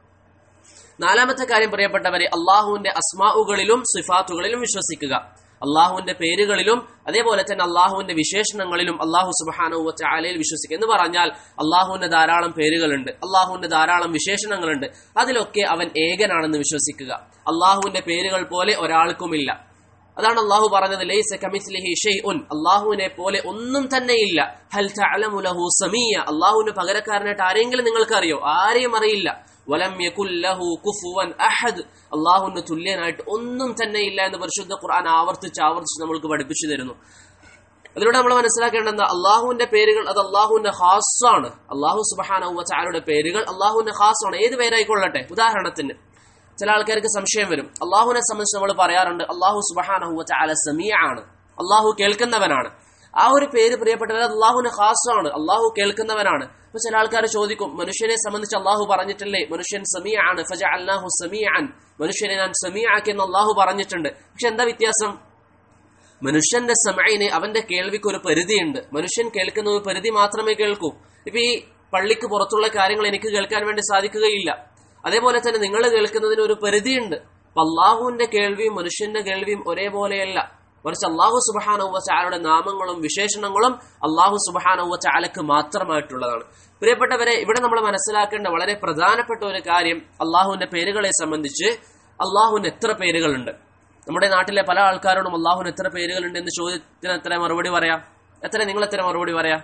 നാലാമത്തെ കാര്യം പ്രിയപ്പെട്ടവരെ അള്ളാഹുവിന്റെ അസ്മാവുകളിലും സിഫാത്തുകളിലും വിശ്വസിക്കുക അള്ളാഹുവിന്റെ പേരുകളിലും അതേപോലെ തന്നെ അള്ളാഹുവിന്റെ വിശേഷണങ്ങളിലും അള്ളാഹു സുബാനുവ ചാലയിൽ വിശ്വസിക്കുക എന്ന് പറഞ്ഞാൽ അള്ളാഹുവിന്റെ ധാരാളം പേരുകളുണ്ട് അള്ളാഹുവിന്റെ ധാരാളം വിശേഷണങ്ങളുണ്ട് അതിലൊക്കെ അവൻ ഏകനാണെന്ന് വിശ്വസിക്കുക അള്ളാഹുവിന്റെ പേരുകൾ പോലെ ഒരാൾക്കുമില്ല അതാണ് അള്ളാഹു പറഞ്ഞത് ലൈസ കമിസ്ലിഹി ഷൈഉൻ അള്ളാഹുവിനെ പോലെ ഒന്നും തന്നെയില്ല ഹൽ തഅലമു ലഹു സമീയ അള്ളാഹുവിന് പകരക്കാരനായിട്ട് ആരെങ്കിലും നിങ്ങൾക്ക് അറിയോ ആരെയും അറിയില്ല വലം യകുല്ലഹു കുഫുവൻ അഹദ് അള്ളാഹുവിന് തുല്യനായിട്ട് ഒന്നും തന്നെ ഇല്ല എന്ന് പരിശുദ്ധ ഖുർആൻ ആവർത്തിച്ച് ആവർത്തിച്ച് നമ്മൾക്ക് പഠിപ്പിച്ചു തരുന്നു അതിലൂടെ നമ്മൾ മനസ്സിലാക്കേണ്ടത് അള്ളാഹുവിന്റെ പേരുകൾ അത് അള്ളാഹുവിന്റെ ഹാസാണ് അള്ളാഹു സുബാന ചാരുടെ പേരുകൾ അള്ളാഹുവിന്റെ ഹാസാണ് ഏത് പേരായിക്കൊള്ളട്ടെ ഉദാഹരണത്തിന് ചില ആൾക്കാർക്ക് സംശയം വരും അള്ളാഹുവിനെ സംബന്ധിച്ച് നമ്മൾ പറയാറുണ്ട് അള്ളാഹു സുബഹാനഹു ചാല സമീയ ആണ് അള്ളാഹു കേൾക്കുന്നവനാണ് ആ ഒരു പേര് പ്രിയപ്പെട്ടവർ അള്ളാഹുവിന് ഹാസാണ് അള്ളാഹു കേൾക്കുന്നവനാണ് അപ്പൊ ചില ആൾക്കാർ ചോദിക്കും മനുഷ്യനെ സംബന്ധിച്ച് അള്ളാഹു പറഞ്ഞിട്ടില്ലേ മനുഷ്യൻ സമീ ആണ് ഫജ അല്ലാഹു സമീ അൻ മനുഷ്യനെ ഞാൻ സമീ ആക്കി എന്ന് അള്ളാഹു പറഞ്ഞിട്ടുണ്ട് പക്ഷെ എന്താ വ്യത്യാസം മനുഷ്യന്റെ സമയന് അവന്റെ കേൾവിക്ക് ഒരു പരിധിയുണ്ട് മനുഷ്യൻ കേൾക്കുന്ന ഒരു പരിധി മാത്രമേ കേൾക്കൂ ഇപ്പൊ ഈ പള്ളിക്ക് പുറത്തുള്ള കാര്യങ്ങൾ എനിക്ക് കേൾക്കാൻ വേണ്ടി സാധിക്കുകയില്ല അതേപോലെ തന്നെ നിങ്ങൾ കേൾക്കുന്നതിന് ഒരു പരിധിയുണ്ട് അപ്പൊ അള്ളാഹുവിന്റെ കേൾവിയും മനുഷ്യന്റെ കേൾവിയും ഒരേപോലെയല്ല മറിച്ച് അള്ളാഹു സുബാനവ ചാലയുടെ നാമങ്ങളും വിശേഷണങ്ങളും അള്ളാഹു സുബാനവ ചാലക്ക് മാത്രമായിട്ടുള്ളതാണ് പ്രിയപ്പെട്ടവരെ ഇവിടെ നമ്മൾ മനസ്സിലാക്കേണ്ട വളരെ പ്രധാനപ്പെട്ട ഒരു കാര്യം അള്ളാഹുവിന്റെ പേരുകളെ സംബന്ധിച്ച് അള്ളാഹുവിന് എത്ര പേരുകളുണ്ട് നമ്മുടെ നാട്ടിലെ പല ആൾക്കാരോടും അള്ളാഹുവിന് എത്ര പേരുകളുണ്ട് എന്ന് ചോദ്യത്തിന് എത്ര മറുപടി പറയാം എത്ര നിങ്ങൾ എത്ര മറുപടി പറയാം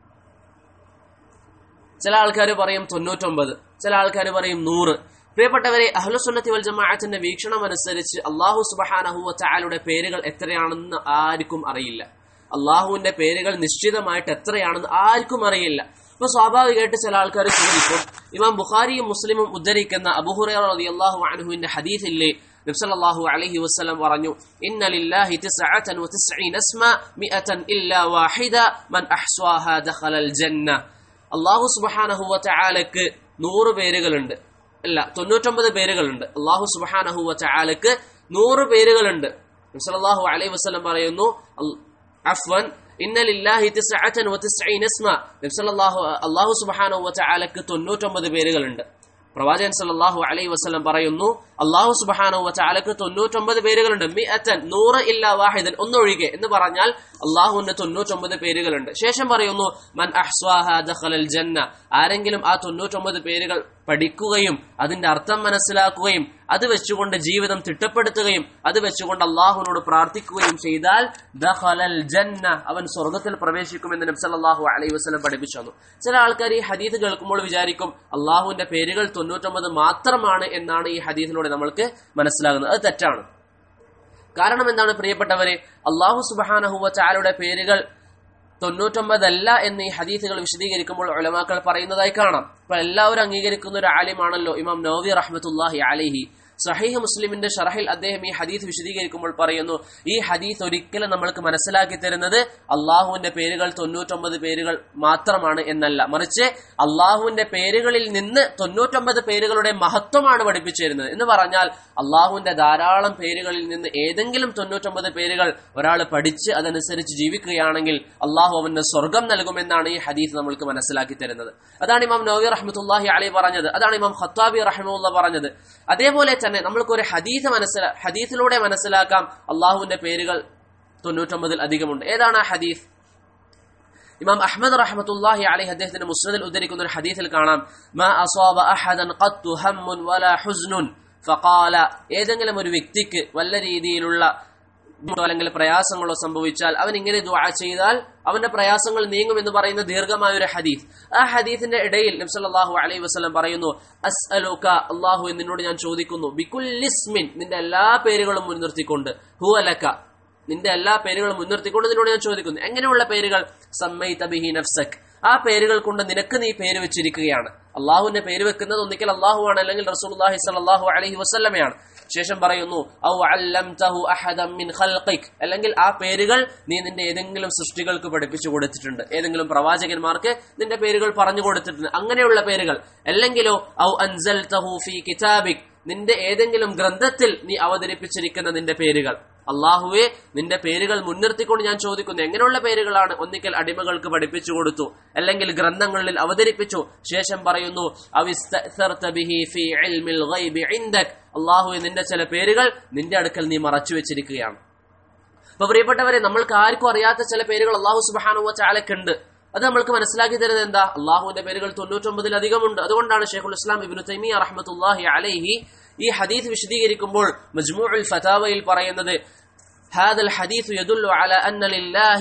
ചില ആൾക്കാർ പറയും തൊണ്ണൂറ്റൊമ്പത് ചില ആൾക്കാർ പറയും നൂറ് പ്രിയപ്പെട്ടവരെ അഹ്ലുസുന്നത്തി വൽ ജമാഅത്തിന്റെ വീക്ഷണം അനുസരിച്ച് അള്ളാഹു സുബഹാനഹുവ ചാലയുടെ പേരുകൾ എത്രയാണെന്ന് ആർക്കും അറിയില്ല അള്ളാഹുവിന്റെ പേരുകൾ നിശ്ചിതമായിട്ട് എത്രയാണെന്ന് ആർക്കും അറിയില്ല അപ്പൊ സ്വാഭാവികമായിട്ട് ചില ആൾക്കാർ ചോദിക്കും ഇമാം ബുഖാരിയും മുസ്ലിമും ഉദ്ധരിക്കുന്ന അബുഹുറൈറ റളിയല്ലാഹു അൻഹുവിന്റെ ഹദീസില്ലേ നബ്സല്ലാഹു അലൈഹി വസ്ലം പറഞ്ഞു ഇന്ന ലില്ലാഹി തിസ്അതൻ വതിസ്ഈന ഇസ്മ മിഅതൻ ഇല്ലാ വാഹിദ മൻ അഹ്സ്വാഹ ദഖലൽ ജന്ന അല്ലാഹു സുബ്ഹാനഹു വതആലക്ക് നൂറ് പേരുകളുണ്ട് അല്ല തൊണ്ണൂറ്റൊമ്പത് പേരുകളുണ്ട് അള്ളാഹു സുബ്ഹാനഹു വതആലക്ക് നൂറ് പേരുകളുണ്ട് നബ്സല്ലാഹു അലൈഹി വസ്ലം പറയുന്നു അഫ്വൻ ഇന്ന ലില്ലാഹി തിസ്അതൻ വതിസ്ഈന ഇസ്മ നബ്സല്ലാഹു അല്ലാഹു സുബ്ഹാനഹു വതആലക്ക് തൊണ്ണൂറ്റൊമ്പത് പേരുകളുണ്ട് പ്രവാചകൻ സല്ലല്ലാഹു അലൈഹി വസല്ലം പറയുന്നു അള്ളാഹു സുബ്ഹാനഹു വതആലക്ക് തൊണ്ണൂറ്റൊമ്പത് പേരുകളുണ്ട് മിഅത്തൻ നൂറ് ഇല്ല വാഹിദൻ ഒന്നൊഴികെ എന്ന് പറഞ്ഞാൽ അള്ളാഹുവിന് തൊണ്ണൂറ്റൊമ്പത് പേരുകളുണ്ട് ശേഷം പറയുന്നു മൻ അഹ്സ്വാഹ ദഖലൽ ജന്ന ആരെങ്കിലും ആ തൊണ്ണൂറ്റൊമ്പത് പേരുകൾ പഠിക്കുകയും അതിന്റെ അർത്ഥം മനസ്സിലാക്കുകയും അത് വെച്ചുകൊണ്ട് ജീവിതം തിട്ടപ്പെടുത്തുകയും അത് വെച്ചുകൊണ്ട് അള്ളാഹുവിനോട് പ്രാർത്ഥിക്കുകയും ചെയ്താൽ ദഖലൽ ജന്ന അവൻ സ്വർഗത്തിൽ പ്രവേശിക്കുമെന്ന് നബി സല്ലല്ലാഹു അലൈഹി വസല്ലം പഠിപ്പിച്ചു തന്നു ചില ആൾക്കാർ ഈ ഹദീസ് കേൾക്കുമ്പോൾ വിചാരിക്കും അള്ളാഹുവിന്റെ പേരുകൾ തൊണ്ണൂറ്റൊമ്പത് മാത്രമാണ് എന്നാണ് ഈ ഹദീസിലൂടെ നമ്മൾക്ക് മനസ്സിലാകുന്നത് അത് തെറ്റാണ് കാരണം എന്താണ് പ്രിയപ്പെട്ടവരെ അള്ളാഹു സുബാനഹുവ ചാലയുടെ പേരുകൾ തൊണ്ണൂറ്റൊമ്പതല്ല എന്ന് ഈ ഹദീസുകൾ വിശദീകരിക്കുമ്പോൾ ഉലമാക്കൾ പറയുന്നതായി കാണാം അപ്പൊ എല്ലാവരും അംഗീകരിക്കുന്ന ഒരു ആലിമാണല്ലോ ഇമാം നവവി റഹ്മത്തുല്ലാഹി അലിഹി സഹീഹ് മുസ്ലിമിന്റെ ഷറഹിൽ അദ്ദേഹം ഈ ഹദീസ് വിശദീകരിക്കുമ്പോൾ പറയുന്നു ഈ ഹദീസ് ഒരിക്കലും നമ്മൾക്ക് മനസ്സിലാക്കി തരുന്നത് അള്ളാഹുവിന്റെ പേരുകൾ തൊണ്ണൂറ്റൊമ്പത് പേരുകൾ മാത്രമാണ് എന്നല്ല മറിച്ച് അള്ളാഹുവിന്റെ പേരുകളിൽ നിന്ന് തൊണ്ണൂറ്റൊമ്പത് പേരുകളുടെ മഹത്വമാണ് പഠിപ്പിച്ചു തരുന്നത് എന്ന് പറഞ്ഞാൽ അള്ളാഹുവിന്റെ ധാരാളം പേരുകളിൽ നിന്ന് ഏതെങ്കിലും തൊണ്ണൂറ്റൊമ്പത് പേരുകൾ ഒരാൾ പഠിച്ച് അതനുസരിച്ച് ജീവിക്കുകയാണെങ്കിൽ അള്ളാഹു അവന് സ്വർഗം നൽകുമെന്നാണ് ഈ ഹദീസ് നമ്മൾക്ക് മനസ്സിലാക്കി തരുന്നത് അതാണ് ഇമാം നവി റഹ്മത്തുല്ലാഹി അലി പറഞ്ഞത് അതാണ് ഇമാം ഖത്താബി റഹ്മുല്ല പറഞ്ഞത് അതേപോലെ തന്നെ നമ്മൾക്ക് ഒരു ഹദീസ് മനസ്സിലാ ഹദീസിലൂടെ മനസ്സിലാക്കാം അള്ളാഹുവിന്റെ പേരുകൾ തൊണ്ണൂറ്റൊമ്പതിൽ അധികമുണ്ട് ഏതാണ് ആ ഹദീസ് ഇമാം അഹ്മദ് റഹ്മത്തുല്ലാഹി അലൈഹി അദ്ദേഹത്തിന്റെ മുസ്നദിൽ ഉദ്ധരിക്കുന്ന ഒരു ഹദീസിൽ കാണാം മാ അസ്വാബ അഹദൻ ഖത്തു ഹമ്മുൻ വലാ ഹുസ്നുൻ ഫഖാല ഏതെങ്കിലും ഒരു വ്യക്തിക്ക് വല്ല രീതിയിലുള്ള അല്ലെങ്കിൽ പ്രയാസങ്ങളോ സംഭവിച്ചാൽ അവൻ ഇങ്ങനെ ദുആ ചെയ്താൽ അവന്റെ പ്രയാസങ്ങൾ നീങ്ങും എന്ന് പറയുന്ന ദീർഘമായ ഒരു ഹദീസ് ആ ഹദീസിന്റെ ഇടയിൽ നബ്സല്ലാഹു അലൈഹി വസ്ലം പറയുന്നു അസ്അലുക അള്ളാഹു നിന്നോട് ഞാൻ ചോദിക്കുന്നു ബിക്കുല്ലിസ്മിൻ നിന്റെ എല്ലാ പേരുകളും മുൻനിർത്തിക്കൊണ്ട് ഹുവലക നിന്റെ എല്ലാ പേരുകളും മുൻനിർത്തിക്കൊണ്ട് നിന്നോട് ഞാൻ ചോദിക്കുന്നു എങ്ങനെയുള്ള പേരുകൾ സമ്മൈ തബിഹി നഫ്സക് ആ പേരുകൾ കൊണ്ട് നിനക്ക് നീ പേര് വെച്ചിരിക്കുകയാണ് അള്ളാഹുവിന്റെ പേര് വെക്കുന്നത് ഒന്നിക്കൽ അള്ളാഹു ആണ് അല്ലെങ്കിൽ റസൂലുള്ളാഹി സ്വല്ലല്ലാഹു അലൈഹി വസല്ലമയാണ് ശേഷം പറയുന്നു ഔ അല്ലംതഹു അഹദം മിൻ ഖൽഖിക് അല്ലെങ്കിൽ ആ പേരുകൾ നീ നിന്റെ ഏതെങ്കിലും സൃഷ്ടികൾക്ക് പഠിപ്പിച്ചു കൊടുത്തിട്ടുണ്ട് ഏതെങ്കിലും പ്രവാചകന്മാർക്ക് നിന്റെ പേരുകൾ പറഞ്ഞു കൊടുത്തിട്ടുണ്ട് അങ്ങനെയുള്ള പേരുകൾ അല്ലെങ്കിലോ ഔ അൻസൽതഹു ഫീ കിതാബിക് നിന്റെ ഏതെങ്കിലും ഗ്രന്ഥത്തിൽ നീ അവതരിപ്പിച്ചിരിക്കുന്ന നിന്റെ പേരുകൾ അള്ളാഹുവെ നിന്റെ പേരുകൾ മുൻനിർത്തിക്കൊണ്ട് ഞാൻ ചോദിക്കുന്നു എങ്ങനെയുള്ള പേരുകളാണ് ഒന്നിക്കൽ അടിമകൾക്ക് പഠിപ്പിച്ചു കൊടുത്തു അല്ലെങ്കിൽ ഗ്രന്ഥങ്ങളിൽ അവതരിപ്പിച്ചു ശേഷം പറയുന്നു അവിസ്തഅ്സർത ബിഹി ഫീ ഇൽമിൽ ഗൈബി ഇൻദക് അള്ളാഹുവെ നിന്റെ ചില പേരുകൾ നിന്റെ അടുക്കൽ നീ മറച്ചു വെച്ചിരിക്കുകയാണ് അപ്പൊ പ്രിയപ്പെട്ടവരെ നമ്മൾക്ക് ആർക്കും അറിയാത്ത ചില പേരുകൾ അള്ളാഹു സുബാനുവ ചാലക്കുണ്ട് അത് നമ്മൾക്ക് മനസ്സിലാക്കി തരുന്നത് എന്താ അള്ളാഹുവിന്റെ പേരുകൾ തൊണ്ണൂറ്റൊമ്പതിലധികമുണ്ട് അതുകൊണ്ടാണ് ഷെയ്ഖുൽ ഇസ്ലാം ഇബിനു തൈമിയ റഹ്മത്തുല്ലാഹി അലൈഹി ഈ ഹദീസ് വിശദീകരിക്കുമ്പോൾ മജ്മുഉൽ ഫതാവയിൽ പറയുന്നത് هذا الحديث يدل على أن لله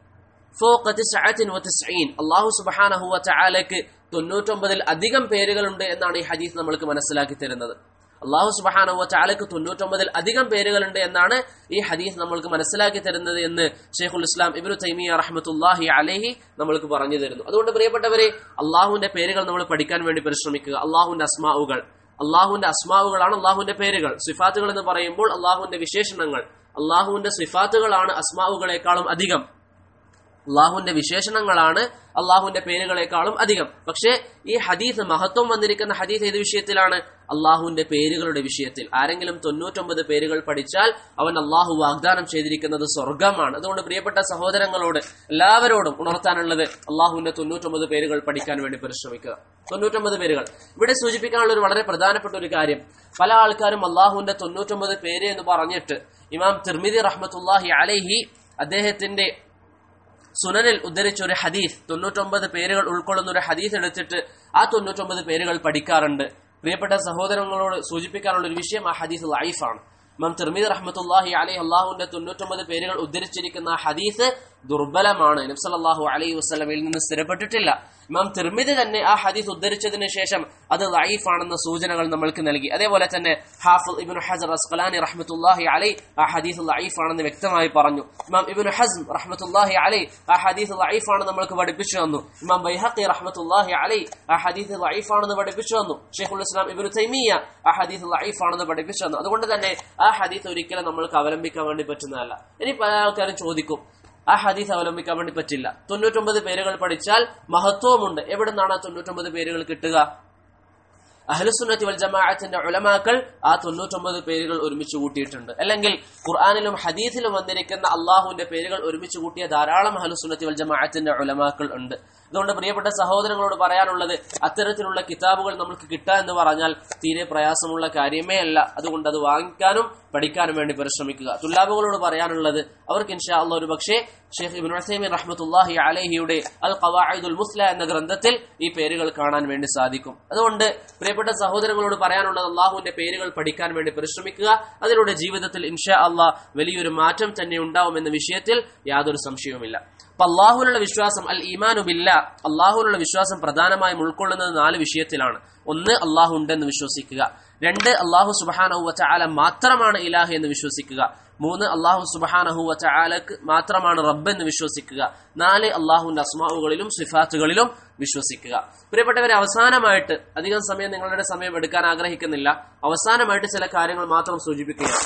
فوق تسعة وتسعين അള്ളാഹു സുബഹാനഹു വതആലക്ക് തൊണ്ണൂറ്റൊമ്പതിൽ അധികം പേരുകളുണ്ട് എന്നാണ് ഈ ഹദീസ് നമ്മൾക്ക് മനസ്സിലാക്കി തരുന്നത് അള്ളാഹു സുബഹാനഹു വതആലക്ക് തൊണ്ണൂറ്റൊമ്പതിൽ അധികം പേരുകളുണ്ട് എന്നാണ് ഈ ഹദീസ് നമ്മൾക്ക് മനസ്സിലാക്കി തരുന്നത് എന്ന് ഷെയ്ഖുൽ ഇസ്ലാം ഇബ്നു തൈമിയ റഹ്മത്തുല്ലാഹി അലൈഹി നമ്മൾക്ക് പറഞ്ഞു തരുന്നു അതുകൊണ്ട് പ്രിയപ്പെട്ടവരെ അള്ളാഹുവിന്റെ പേരുകൾ നമ്മൾ പഠിക്കാൻ വേണ്ടി പരിശ്രമിക്കുക അള്ളാഹുവിന്റെ അസ്മാവുകൾ അള്ളാഹുവിന്റെ അസ്മാവുകളാണ് അള്ളാഹുവിന്റെ പേരുകൾ സിഫാത്തുകൾ എന്ന് പറയുമ്പോൾ അള്ളാഹുവിന്റെ വിശേഷണങ്ങൾ അള്ളാഹുവിന്റെ സിഫാത്തുകളാണ് അസ്മാവുകളെക്കാളും അധികം അള്ളാഹുവിന്റെ വിശേഷണങ്ങളാണ് അള്ളാഹുവിന്റെ പേരുകളെക്കാളും അധികം പക്ഷേ ഈ ഹദീസ് മഹത്വം വന്നിരിക്കുന്ന ഹദീസ് ഏത് വിഷയത്തിലാണ് അള്ളാഹുവിന്റെ പേരുകളുടെ വിഷയത്തിൽ ആരെങ്കിലും തൊണ്ണൂറ്റൊമ്പത് പേരുകൾ പഠിച്ചാൽ അവൻ അള്ളാഹു വാഗ്ദാനം ചെയ്തിരിക്കുന്നത് സ്വർഗമാണ് അതുകൊണ്ട് പ്രിയപ്പെട്ട സഹോദരങ്ങളോട് എല്ലാവരോടും ഉണർത്താനുള്ളത് അള്ളാഹുവിന്റെ തൊണ്ണൂറ്റൊമ്പത് പേരുകൾ പഠിക്കാൻ വേണ്ടി പരിശ്രമിക്കുക തൊണ്ണൂറ്റൊമ്പത് പേരുകൾ ഇവിടെ സൂചിപ്പിക്കാനുള്ള ഒരു വളരെ പ്രധാനപ്പെട്ട ഒരു കാര്യം പല ആൾക്കാരും അള്ളാഹുവിന്റെ തൊണ്ണൂറ്റൊമ്പത് പേര് എന്ന് പറഞ്ഞിട്ട് ഇമാം തിർമിദി റഹ്മത്തുല്ലാഹി അലൈഹി അദ്ദേഹത്തിന്റെ സുനനിൽ ഉദ്ധരിച്ച ഒരു ഹദീസ് തൊണ്ണൂറ്റൊമ്പത് പേരുകൾ ഉൾക്കൊള്ളുന്ന ഒരു ഹദീസ് എടുത്തിട്ട് ആ തൊണ്ണൂറ്റൊമ്പത് പേരുകൾ പഠിക്കാറുണ്ട് പ്രിയപ്പെട്ട സഹോദരങ്ങളോട് സൂചിപ്പിക്കാനുള്ള ഒരു വിഷയം ആ ഹദീസ് ലൈഫാണ് ഇമാം തിർമീദ് റഹ്മത്തുല്ലാഹി അലൈഹി അള്ളാഹുവിന്റെ തൊണ്ണൂറ്റൊമ്പത് പേരുകൾ ഉദ്ധരിച്ചിരിക്കുന്ന ആ ഹദീസ് ദുർബലമാണ് നബ്സല്ലാഹു അലൈഹി വസ്ലമയിൽ നിന്ന് സ്ഥിരപ്പെട്ടിട്ടില്ല ഇമാം തിർമിദ് തന്നെ ആ ഹദീസ് ഉദ്ധരിച്ചതിന് ശേഷം അത് ലൈഫാണെന്ന സൂചനകൾ നമ്മൾക്ക് നൽകി അതേപോലെ തന്നെ ഹാഫിൽ ഇബിൻ ഹസർ അസ്കലാനി റഹ്മത്തുല്ലാഹി അലൈ ആ ഹദീസ് ലൈഫാണെന്ന് വ്യക്തമായി പറഞ്ഞു ഇമാം ഇബിൻ ഹസ്ം റഹ്മത്തുല്ലാഹി അലൈ ആ ഹദീസ് ലൈഫാണ് നമ്മൾക്ക് പഠിപ്പിച്ചു തന്നു ഇമാം ബൈഹഖി റഹ്മത്തുല്ലാഹി അലൈ ആ ഹദീസ് ലൈഫാണെന്ന് പഠിപ്പിച്ചു തന്നു ഷെയ്ഖുൽ ഇസ്ലാം ഇബിൻ തൈമിയ ആ ഹദീസ് ലൈഫാണെന്ന് പഠിപ്പിച്ചു തന്നു അതുകൊണ്ട് തന്നെ ആ ഹദീസ് ഒരിക്കലും നമ്മൾക്ക് അവലംബിക്കാൻ വേണ്ടി പറ്റുന്നതല്ല ഇനി പല ആൾക്കാരും ചോദിക്കും ആ ഹദീസ് അവലംബിക്കാൻ വേണ്ടി പറ്റില്ല തൊണ്ണൂറ്റൊമ്പത് പേരുകൾ പഠിച്ചാൽ മഹത്വമുണ്ട് എവിടെ നിന്നാണ് ആ തൊണ്ണൂറ്റൊമ്പത് പേരുകൾ കിട്ടുക അഹ്ലുസുന്നത്തി വൽ ജമാഅത്തിന്റെ ഉലമാക്കൾ ആ തൊണ്ണൂറ്റൊമ്പത് പേരുകൾ ഒരുമിച്ച് കൂട്ടിയിട്ടുണ്ട് അല്ലെങ്കിൽ ഖുർആാനിലും ഹദീസിലും വന്നിരിക്കുന്ന അള്ളാഹുവിന്റെ പേരുകൾ ഒരുമിച്ച് കൂട്ടിയ ധാരാളം അഹ്ലുസുന്നത്തി വൽ ജമാഅത്തിന്റെ ഉലമാക്കൾ ഉണ്ട് അതുകൊണ്ട് പ്രിയപ്പെട്ട സഹോദരങ്ങളോട് പറയാനുള്ളത് അത്തരത്തിലുള്ള കിതാബുകൾ നമുക്ക് കിട്ടുക എന്ന് പറഞ്ഞാൽ തീരെ പ്രയാസമുള്ള കാര്യമേ അല്ല അതുകൊണ്ട് അത് വാങ്ങിക്കാനും പഠിക്കാനും വേണ്ടി പരിശ്രമിക്കുക തുല്ലാബുകളോട് പറയാനുള്ളത് അവർക്ക് ഇൻഷാ അള്ളാഹ് ഒരു പക്ഷേ ഷെയ്ഖ് ഇബ്നു ഉസൈമിൻ റഹ്മത്തുല്ലാഹി അലൈഹിയുടെ അൽ ഖവാഇദുൽ മുസ്ല എന്ന ഗ്രന്ഥത്തിൽ ഈ പേരുകൾ കാണാൻ വേണ്ടി സാധിക്കും അതുകൊണ്ട് പ്രിയപ്പെട്ട സഹോദരങ്ങളോട് പറയാനുള്ളത് അള്ളാഹുവിന്റെ പേരുകൾ പഠിക്കാൻ വേണ്ടി പരിശ്രമിക്കുക അതിലൂടെ ജീവിതത്തിൽ ഇൻഷാ അള്ളാഹ് വലിയൊരു മാറ്റം തന്നെ ഉണ്ടാവുമെന്ന വിഷയത്തിൽ യാതൊരു സംശയവുമില്ല അപ്പൊ അള്ളാഹുലുള്ള വിശ്വാസം അൽ ഈമാനു ബില്ല അള്ളാഹുലുള്ള വിശ്വാസം പ്രധാനമായും ഉൾക്കൊള്ളുന്നത് നാല് വിഷയത്തിലാണ് ഒന്ന് അള്ളാഹു ഉണ്ടെന്ന് വിശ്വസിക്കുക രണ്ട് അള്ളാഹു സുബാനഹു വചാല മാത്രമാണ് ഇലാഹ് എന്ന് വിശ്വസിക്കുക മൂന്ന് അള്ളാഹു സുബാനഹു വചാലക്ക് മാത്രമാണ് റബ്ബ് എന്ന് വിശ്വസിക്കുക നാല് അള്ളാഹുവിന്റെ അസ്മാവുകളിലും സിഫാത്തുകളിലും വിശ്വസിക്കുക പ്രിയപ്പെട്ടവരെ അവസാനമായിട്ട് അധികം സമയം നിങ്ങളുടെ സമയം എടുക്കാൻ ആഗ്രഹിക്കുന്നില്ല അവസാനമായിട്ട് ചില കാര്യങ്ങൾ മാത്രം സൂചിപ്പിക്കുക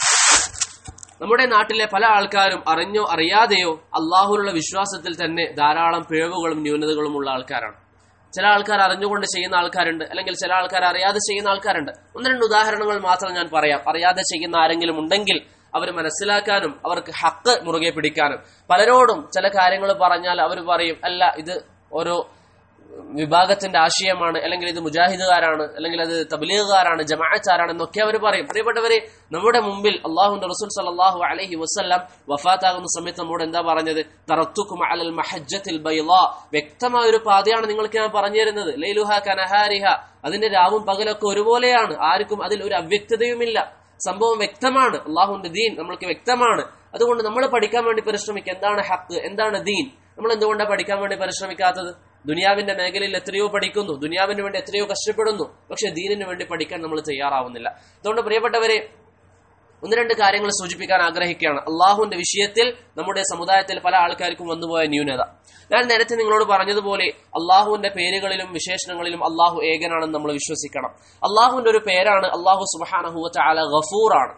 നമ്മുടെ നാട്ടിലെ പല ആൾക്കാരും അറിഞ്ഞോ അറിയാതെയോ അള്ളാഹുലുള്ള വിശ്വാസത്തിൽ തന്നെ ധാരാളം പിഴവുകളും ന്യൂനതകളും ഉള്ള ആൾക്കാരാണ് ചില ആൾക്കാർ അറിഞ്ഞുകൊണ്ട് ചെയ്യുന്ന ആൾക്കാരുണ്ട് അല്ലെങ്കിൽ ചില ആൾക്കാർ അറിയാതെ ചെയ്യുന്ന ആൾക്കാരുണ്ട് ഒന്ന് രണ്ട് ഉദാഹരണങ്ങൾ മാത്രം ഞാൻ പറയാം അറിയാതെ ചെയ്യുന്ന ആരെങ്കിലും ഉണ്ടെങ്കിൽ അവർ മനസ്സിലാക്കാനും അവർക്ക് ഹക്ക് മുറുകെ പിടിക്കാനും പലരോടും ചില കാര്യങ്ങൾ പറഞ്ഞാൽ അവർ പറയും അല്ല ഇത് ഓരോ വിഭാഗത്തിന്റെ ആശയമാണ് അല്ലെങ്കിൽ ഇത് മുജാഹിദുകാരാണ് അല്ലെങ്കിൽ അത് തബ്ലീഗുകാരാണ് ജമാഅത്താരാണ് എന്നൊക്കെ അവർ പറയും പ്രിയപ്പെട്ടവരെ നമ്മുടെ മുമ്പിൽ അള്ളാഹുന്റെ റസൂൽ സല്ലല്ലാഹു അലൈഹി വസല്ലം വഫാത്താകുന്ന സമയത്ത് നമ്മോട് എന്താ പറഞ്ഞത് തറത്തുക്കും അലൽ മഹജ്ജത്തിൽ ബൈളാ വ്യക്തമായ ഒരു പാതയാണ് നിങ്ങൾക്ക് ഞാൻ പറഞ്ഞു തരുന്നത് ലൈലുഹ കനഹാരിഹ അതിന്റെ രാവും പകലൊക്കെ ഒരുപോലെയാണ് ആർക്കും അതിൽ ഒരു അവ്യക്തതയുമില്ല സംഭവം വ്യക്തമാണ് അള്ളാഹുന്റെ ദീൻ നമ്മൾക്ക് വ്യക്തമാണ് അതുകൊണ്ട് നമ്മൾ പഠിക്കാൻ വേണ്ടി പരിശ്രമിക്കുക എന്താണ് ഹക്ക് എന്താണ് ദീൻ നമ്മൾ എന്തുകൊണ്ടാണ് പഠിക്കാൻ വേണ്ടി പരിശ്രമിക്കാത്തത് ദുനിയാവിന്റെ മേഖലയിൽ എത്രയോ പഠിക്കുന്നു ദുനിയാവിന് വേണ്ടി എത്രയോ കഷ്ടപ്പെടുന്നു പക്ഷെ ദീനിന് വേണ്ടി പഠിക്കാൻ നമ്മൾ തയ്യാറാവുന്നില്ല അതുകൊണ്ട് പ്രിയപ്പെട്ടവരെ ഒന്ന് രണ്ട് കാര്യങ്ങൾ സൂചിപ്പിക്കാൻ ആഗ്രഹിക്കുകയാണ് അള്ളാഹുവിന്റെ വിഷയത്തിൽ നമ്മുടെ സമുദായത്തിൽ പല ആൾക്കാർക്കും വന്നുപോയ ന്യൂനത ഞാൻ നേരത്തെ നിങ്ങളോട് പറഞ്ഞതുപോലെ അള്ളാഹുവിന്റെ പേരുകളിലും വിശേഷണങ്ങളിലും അള്ളാഹു ഏകനാണെന്ന് നമ്മൾ വിശ്വസിക്കണം അള്ളാഹുവിന്റെ ഒരു പേരാണ് അള്ളാഹു സുബാനഹുവ ചാല ഗഫൂർ ആണ്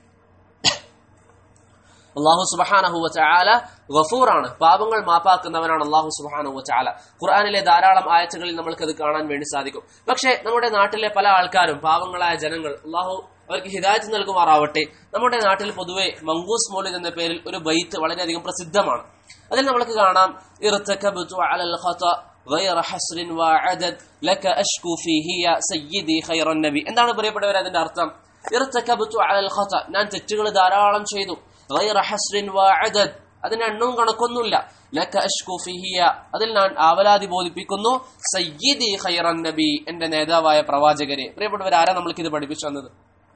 അള്ളാഹു സുബഹാനഹുവ ചാല ഗഫൂറാണ് പാപങ്ങൾ മാപ്പാക്കുന്നവനാണ് അള്ളാഹു സുബഹാനഹുവ ചാല ഖുർആാനിലെ ധാരാളം ആയത്തുകളിൽ നമ്മൾക്കത് കാണാൻ വേണ്ടി സാധിക്കും പക്ഷേ നമ്മുടെ നാട്ടിലെ പല ആൾക്കാരും പാവങ്ങളായ ജനങ്ങൾ അള്ളാഹു അവർക്ക് ഹിദായത്ത് നൽകുമാറാവട്ടെ നമ്മുടെ നാട്ടിൽ പൊതുവെ മങ്കൂസ് മോലിദ് എന്ന പേരിൽ ഒരു ബൈത്ത് വളരെയധികം പ്രസിദ്ധമാണ് അതിൽ നമ്മൾക്ക് കാണാം ഇർതകബ്തു അലൽ ഖത غير حسر وعدد لك أشكو فيه يا سيدي خير النبي എന്താണ് പ്രിയപ്പെട്ടവർ അതിന്റെ അർത്ഥം ഇർതകബ്തു അലൽ ഖത ഞാൻ തെറ്റുകൾ ധാരാളം ചെയ്തു غير حسر وعدد അതിന് എണ്ണവും കണക്കൊന്നുമില്ല ലക അഷ്കു ഫിഹിയ അതിൽ ഞാൻ ആവലാതി ബോധിപ്പിക്കുന്നു സയ്യിദി ഖൈറൻ നബി എന്റെ നേതാവായ പ്രവാചകരെ പ്രിയപ്പെട്ടവർ ആരാ നമ്മൾക്ക് ഇത് പഠിപ്പിച്ചു തന്നത്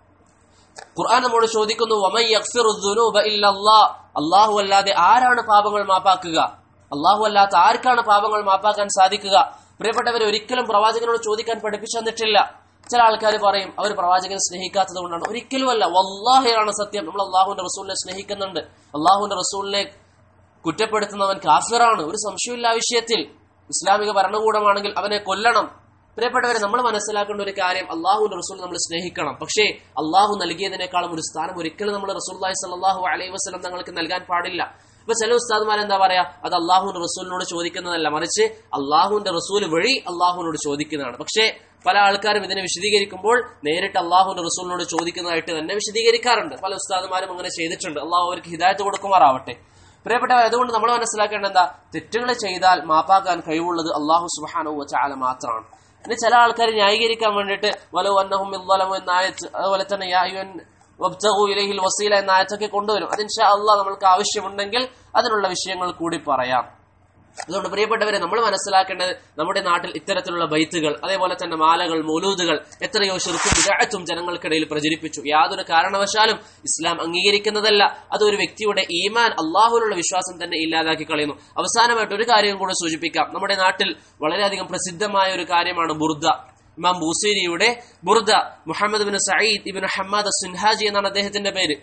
ഖുർആൻ നമ്മോട് ചോദിക്കുന്നു വമൻ യഗ്ഫിറു ദുനൂബ ഇല്ലല്ലാഹ് അല്ലാഹു അല്ലാതെ ആരാണ് പാപങ്ങൾ മാപ്പാക്കുക അല്ലാഹു അല്ലാത്ത ആർക്കാണ് പാപങ്ങൾ മാപ്പാക്കാൻ സാധിക്കുക പ്രിയപ്പെട്ടവർ ഒരിക്കലും പ്രവാചകനോട് ചോദിക്കാൻ പഠിപ്പിച്ചു തന്നിട്ടില്ല ചില ആൾക്കാർ പറയും അവർ പ്രവാചകനെ സ്നേഹിക്കാത്തത് കൊണ്ടാണ് ഒരിക്കലുമല്ല വല്ലാഹയാണ് സത്യം നമ്മൾ അള്ളാഹുവിന്റെ റസൂലിനെ സ്നേഹിക്കുന്നുണ്ട് അള്ളാഹുവിന്റെ റസൂലിനെ കുറ്റപ്പെടുത്തുന്നവൻ കാഫിറാണ് ഒരു സംശയമില്ല ആ വിഷയത്തിൽ ഇസ്ലാമിക ഭരണകൂടമാണെങ്കിൽ അവനെ കൊല്ലണം പ്രിയപ്പെട്ടവരെ നമ്മൾ മനസ്സിലാക്കേണ്ട ഒരു കാര്യം അള്ളാഹുവിന്റെ റസൂൽ നമ്മൾ സ്നേഹിക്കണം പക്ഷേ അള്ളാഹു നൽകിയതിനേക്കാളും ഒരു സ്ഥാനം ഒരിക്കലും നമ്മൾ റസൂല്ലായി സല്ലാഹു അലൈഹി വസ്ലം തങ്ങൾക്ക് നൽകാൻ പാടില്ല ഇപ്പൊ ചില ഉസ്താദ്മാർ എന്താ പറയാ അത് അള്ളാഹുവിന്റെ റസൂലിനോട് ചോദിക്കുന്നതല്ല മറിച്ച് അള്ളാഹുവിന്റെ റസൂൽ വഴി അള്ളാഹുവിനോട് ചോദിക്കുന്നതാണ് പക്ഷേ പല ആൾക്കാരും ഇതിനെ വിശദീകരിക്കുമ്പോൾ നേരിട്ട് അള്ളാഹുവിന്റെ റസൂലിനോട് ചോദിക്കുന്നതായിട്ട് തന്നെ വിശദീകരിക്കാറുണ്ട് പല ഉസ്താദുമാരും അങ്ങനെ ചെയ്തിട്ടുണ്ട് അള്ളാഹു അവർക്ക് ഹിദായത്ത് കൊടുക്കുമാറാവട്ടെ പ്രിയപ്പെട്ടവർ അതുകൊണ്ട് നമ്മൾ മനസ്സിലാക്കേണ്ട എന്താ തെറ്റുകൾ ചെയ്താൽ മാപ്പാക്കാൻ കഴിവുള്ളത് അള്ളാഹു സുബാനു ചാല മാത്രമാണ് ഇനി ചില ആൾക്കാർ ന്യായീകരിക്കാൻ വേണ്ടിയിട്ട് വലോ അന്നഹും ഇല്ലമോ എന്ന ആയത്ത് അതുപോലെ തന്നെ യായുൻ വബ്തഹു ഇലഹിൽ വസീല എന്ന ആയത്തൊക്കെ കൊണ്ടുവരും അതിൻഷാ അള്ളാഹ് നമ്മൾക്ക് ആവശ്യമുണ്ടെങ്കിൽ അതിനുള്ള വിഷയങ്ങൾ കൂടി പറയാം അതുകൊണ്ട് പ്രിയപ്പെട്ടവരെ നമ്മൾ മനസ്സിലാക്കേണ്ടത് നമ്മുടെ നാട്ടിൽ ഇത്തരത്തിലുള്ള ബൈത്തുകൾ അതേപോലെ തന്നെ മാലകൾ മൗലൂദുകൾ എത്രയോ ശിർക്കും വിദാഴത്തും ജനങ്ങൾക്കിടയിൽ പ്രചരിപ്പിച്ചു യാതൊരു കാരണവശാലും ഇസ്ലാം അംഗീകരിക്കുന്നതല്ല അത് ഒരു വ്യക്തിയുടെ ഈമാൻ അള്ളാഹുലുള്ള വിശ്വാസം തന്നെ ഇല്ലാതാക്കി കളയുന്നു അവസാനമായിട്ട് ഒരു കാര്യം കൂടെ സൂചിപ്പിക്കാം നമ്മുടെ നാട്ടിൽ വളരെയധികം പ്രസിദ്ധമായ ഒരു കാര്യമാണ് ബുർദ ഇമാം ബൂസീരിയുടെ Burda Muhammad bin Sayyid ibn Hammad Sanhaji എന്നാണ് അദ്ദേഹത്തിന്റെ പേര്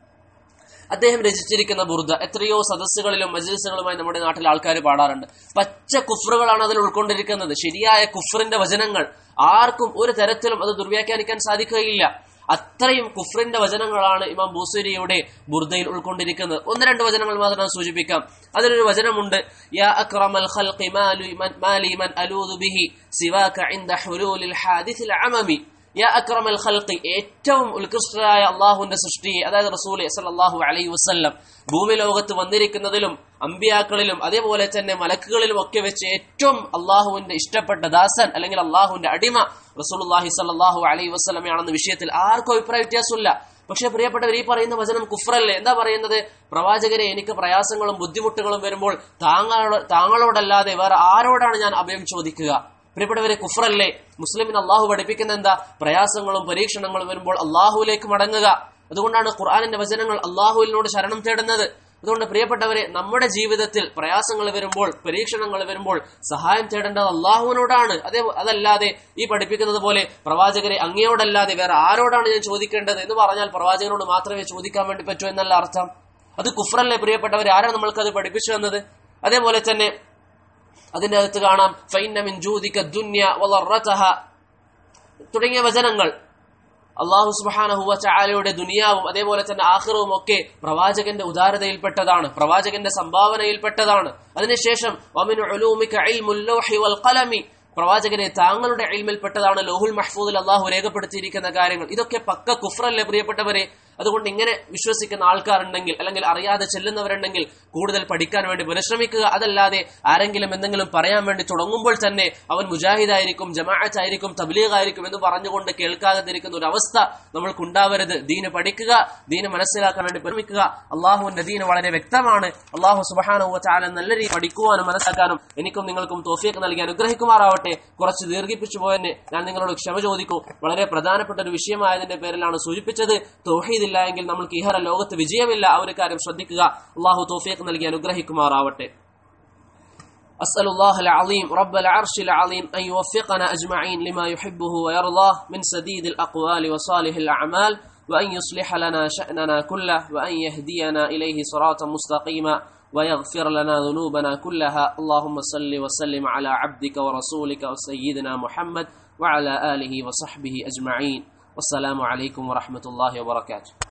അദ്ദേഹം രചിച്ചിരിക്കുന്ന ബുർദ എത്രയോ സദസ്സുകളിലും മജ്ലിസുകളുമായി നമ്മുടെ നാട്ടിൽ ആൾക്കാർ പാടാറുണ്ട് പച്ച കുഫറുകളാണ് അതിൽ ഉൾക്കൊണ്ടിരിക്കുന്നത് ശരിയായ കുഫറിന്റെ വചനങ്ങൾ ആർക്കും ഒരു തരത്തിലും അത് ദുർവ്യാഖ്യാനിക്കാൻ സാധിക്കുകയില്ല അത്രയും കുഫറിന്റെ വചനങ്ങളാണ് ഇമാം ബൂസരിയുടെ ബുർദയിൽ ഉൾക്കൊണ്ടിരിക്കുന്നത് ഒന്ന് രണ്ട് വചനങ്ങൾ മാത്രം സൂചിപ്പിക്കാം അതിലൊരു വചനമുണ്ട് യാ അക്രമൽ ഖൽഖി മാലി മൻ അലൂദു ബിഹി സിവാക ഇൻദ ഹുലൂലിൽ ഹാദിസിൽ അമമി യാ അക്രമൽ ഖൽഖി ഏറ്റവും ഉത്കൃഷ്ടരായ അള്ളാഹുവിന്റെ സൃഷ്ടിയെ അതായത് റസൂലെ സല്ലല്ലാഹു അലൈഹി വസല്ലം ഭൂമി ലോകത്ത് വന്നിരിക്കുന്നതിലും അമ്പിയാക്കളിലും അതേപോലെ തന്നെ മലക്കുകളിലും ഒക്കെ വെച്ച് ഏറ്റവും അള്ളാഹുവിന്റെ ഇഷ്ടപ്പെട്ട ദാസൻ അല്ലെങ്കിൽ അള്ളാഹുവിന്റെ അടിമ റസൂലുള്ളാഹി സല്ലല്ലാഹു അലൈഹി വസല്ലമയാണെന്ന വിഷയത്തിൽ ആർക്കും അഭിപ്രായ വ്യത്യാസമില്ല പക്ഷെ പ്രിയപ്പെട്ടവർ ഈ പറയുന്ന വചനം കുഫറല്ലേ എന്താ പറയുന്നത് പ്രവാചകരെ എനിക്ക് പ്രയാസങ്ങളും ബുദ്ധിമുട്ടുകളും വരുമ്പോൾ താങ്കളോട് താങ്കളോടല്ലാതെ വേറെ ആരോടാണ് ഞാൻ അഭയം ചോദിക്കുക പ്രിയപ്പെട്ടവരെ കുഫറല്ലേ മുസ്ലിമിന് അള്ളാഹു പഠിപ്പിക്കുന്ന എന്താ പ്രയാസങ്ങളും പരീക്ഷണങ്ങളും വരുമ്പോൾ അള്ളാഹുവിലേക്ക് മടങ്ങുക അതുകൊണ്ടാണ് ഖുർആാനിന്റെ വചനങ്ങൾ അള്ളാഹുവിനോട് ശരണം തേടുന്നത് അതുകൊണ്ട് പ്രിയപ്പെട്ടവരെ നമ്മുടെ ജീവിതത്തിൽ പ്രയാസങ്ങൾ വരുമ്പോൾ പരീക്ഷണങ്ങൾ വരുമ്പോൾ സഹായം തേടേണ്ടത് അള്ളാഹുവിനോടാണ് അതേ അതല്ലാതെ ഈ പഠിപ്പിക്കുന്നത് പോലെ പ്രവാചകരെ അങ്ങയോടല്ലാതെ വേറെ ആരോടാണ് ഞാൻ ചോദിക്കേണ്ടത് എന്ന് പറഞ്ഞാൽ പ്രവാചകനോട് മാത്രമേ ചോദിക്കാൻ വേണ്ടി പറ്റൂ എന്നല്ല അർത്ഥം അത് കുഫറല്ലേ പ്രിയപ്പെട്ടവരെ ആരാണ് നമ്മൾക്ക് അത് പഠിപ്പിച്ചു തന്നത് അതേപോലെ തന്നെ അതിന്റെ അകത്ത് കാണാം ഫൈനമിൻ ജൂദിക ദുന്യ വളറതഹ തുടങ്ങിയ വചനങ്ങൾ അള്ളാഹു സുബാനഹുവ ചാലയുടെ ദുനിയാവും അതേപോലെ തന്നെ ആഹ്റവും ഒക്കെ പ്രവാചകന്റെ ഉദാരതയിൽപ്പെട്ടതാണ് പ്രവാചകന്റെ സംഭാവനയിൽപ്പെട്ടതാണ് അതിനുശേഷം പ്രവാചകനെ താങ്കളുടെ എൽമിൽപ്പെട്ടതാണ് ലോഹുൽ മഹ്ഫൂദിൽ അള്ളാഹു രേഖപ്പെടുത്തിയിരിക്കുന്ന കാര്യങ്ങൾ ഇതൊക്കെ പക്ക കുഫ്രല്ലേ പ്രിയപ്പെട്ടവരെ അതുകൊണ്ട് ഇങ്ങനെ വിശ്വസിക്കുന്ന ആൾക്കാരുണ്ടെങ്കിൽ അല്ലെങ്കിൽ അറിയാതെ ചെല്ലുന്നവരുണ്ടെങ്കിൽ കൂടുതൽ പഠിക്കാൻ വേണ്ടി പരിശ്രമിക്കുക അതല്ലാതെ ആരെങ്കിലും എന്തെങ്കിലും പറയാൻ വേണ്ടി തുടങ്ങുമ്പോൾ തന്നെ അവൻ മുജാഹിദായിരിക്കും ജമാഅത്തായിരിക്കും തബ്ലീഗായിരിക്കും എന്ന് പറഞ്ഞുകൊണ്ട് കേൾക്കാതിരിക്കുന്ന ഒരു അവസ്ഥ നമ്മൾക്കുണ്ടാവരുത് ദീന് പഠിക്കുക ദീന് മനസ്സിലാക്കാൻ വേണ്ടി പരിശ്രമിക്കുക അള്ളാഹുവിന്റെ ദീന് വളരെ വ്യക്തമാണ് അള്ളാഹു സുബാനുവ ചാല നല്ല രീതിയിൽ പഠിക്കുവാനും മനസ്സിലാക്കാനും എനിക്കും നിങ്ങൾക്കും തോഫിയൊക്കെ നൽകി അനുഗ്രഹിക്കുമാറാവട്ടെ കുറച്ച് ദീർഘിപ്പിച്ചു പോയെന്ന് ഞാൻ നിങ്ങളോട് ക്ഷമ ചോദിക്കും വളരെ പ്രധാനപ്പെട്ട ഒരു വിഷയമായതിന്റെ പേരിലാണ് സൂചിപ്പിച്ചത് തോഹീദില്ല എങ്കിൽ നമ്മൾക്ക് ഇഹറ ലോകത്ത് വിജയമില്ല ആ ഒരു കാര്യം ശ്രദ്ധിക്കുക അള്ളാഹു തോഫിയൊക്കെ നൽകി അനുഗ്രഹിക്കുമാറാവട്ടെ أسأل الله العظيم رب العرش العظيم أن يوفقنا أجمعين لما يحبه ويرضاه من سديد الأقوال وصالح الأعمال وأن يصلح لنا شأننا كله وأن يهدينا إليه صراطا مستقيما ويغفر لنا ذنوبنا كلها اللهم صل وسلم على عبدك ورسولك وسيدنا محمد وعلى آله وصحبه أجمعين والسلام عليكم ورحمة الله وبركاته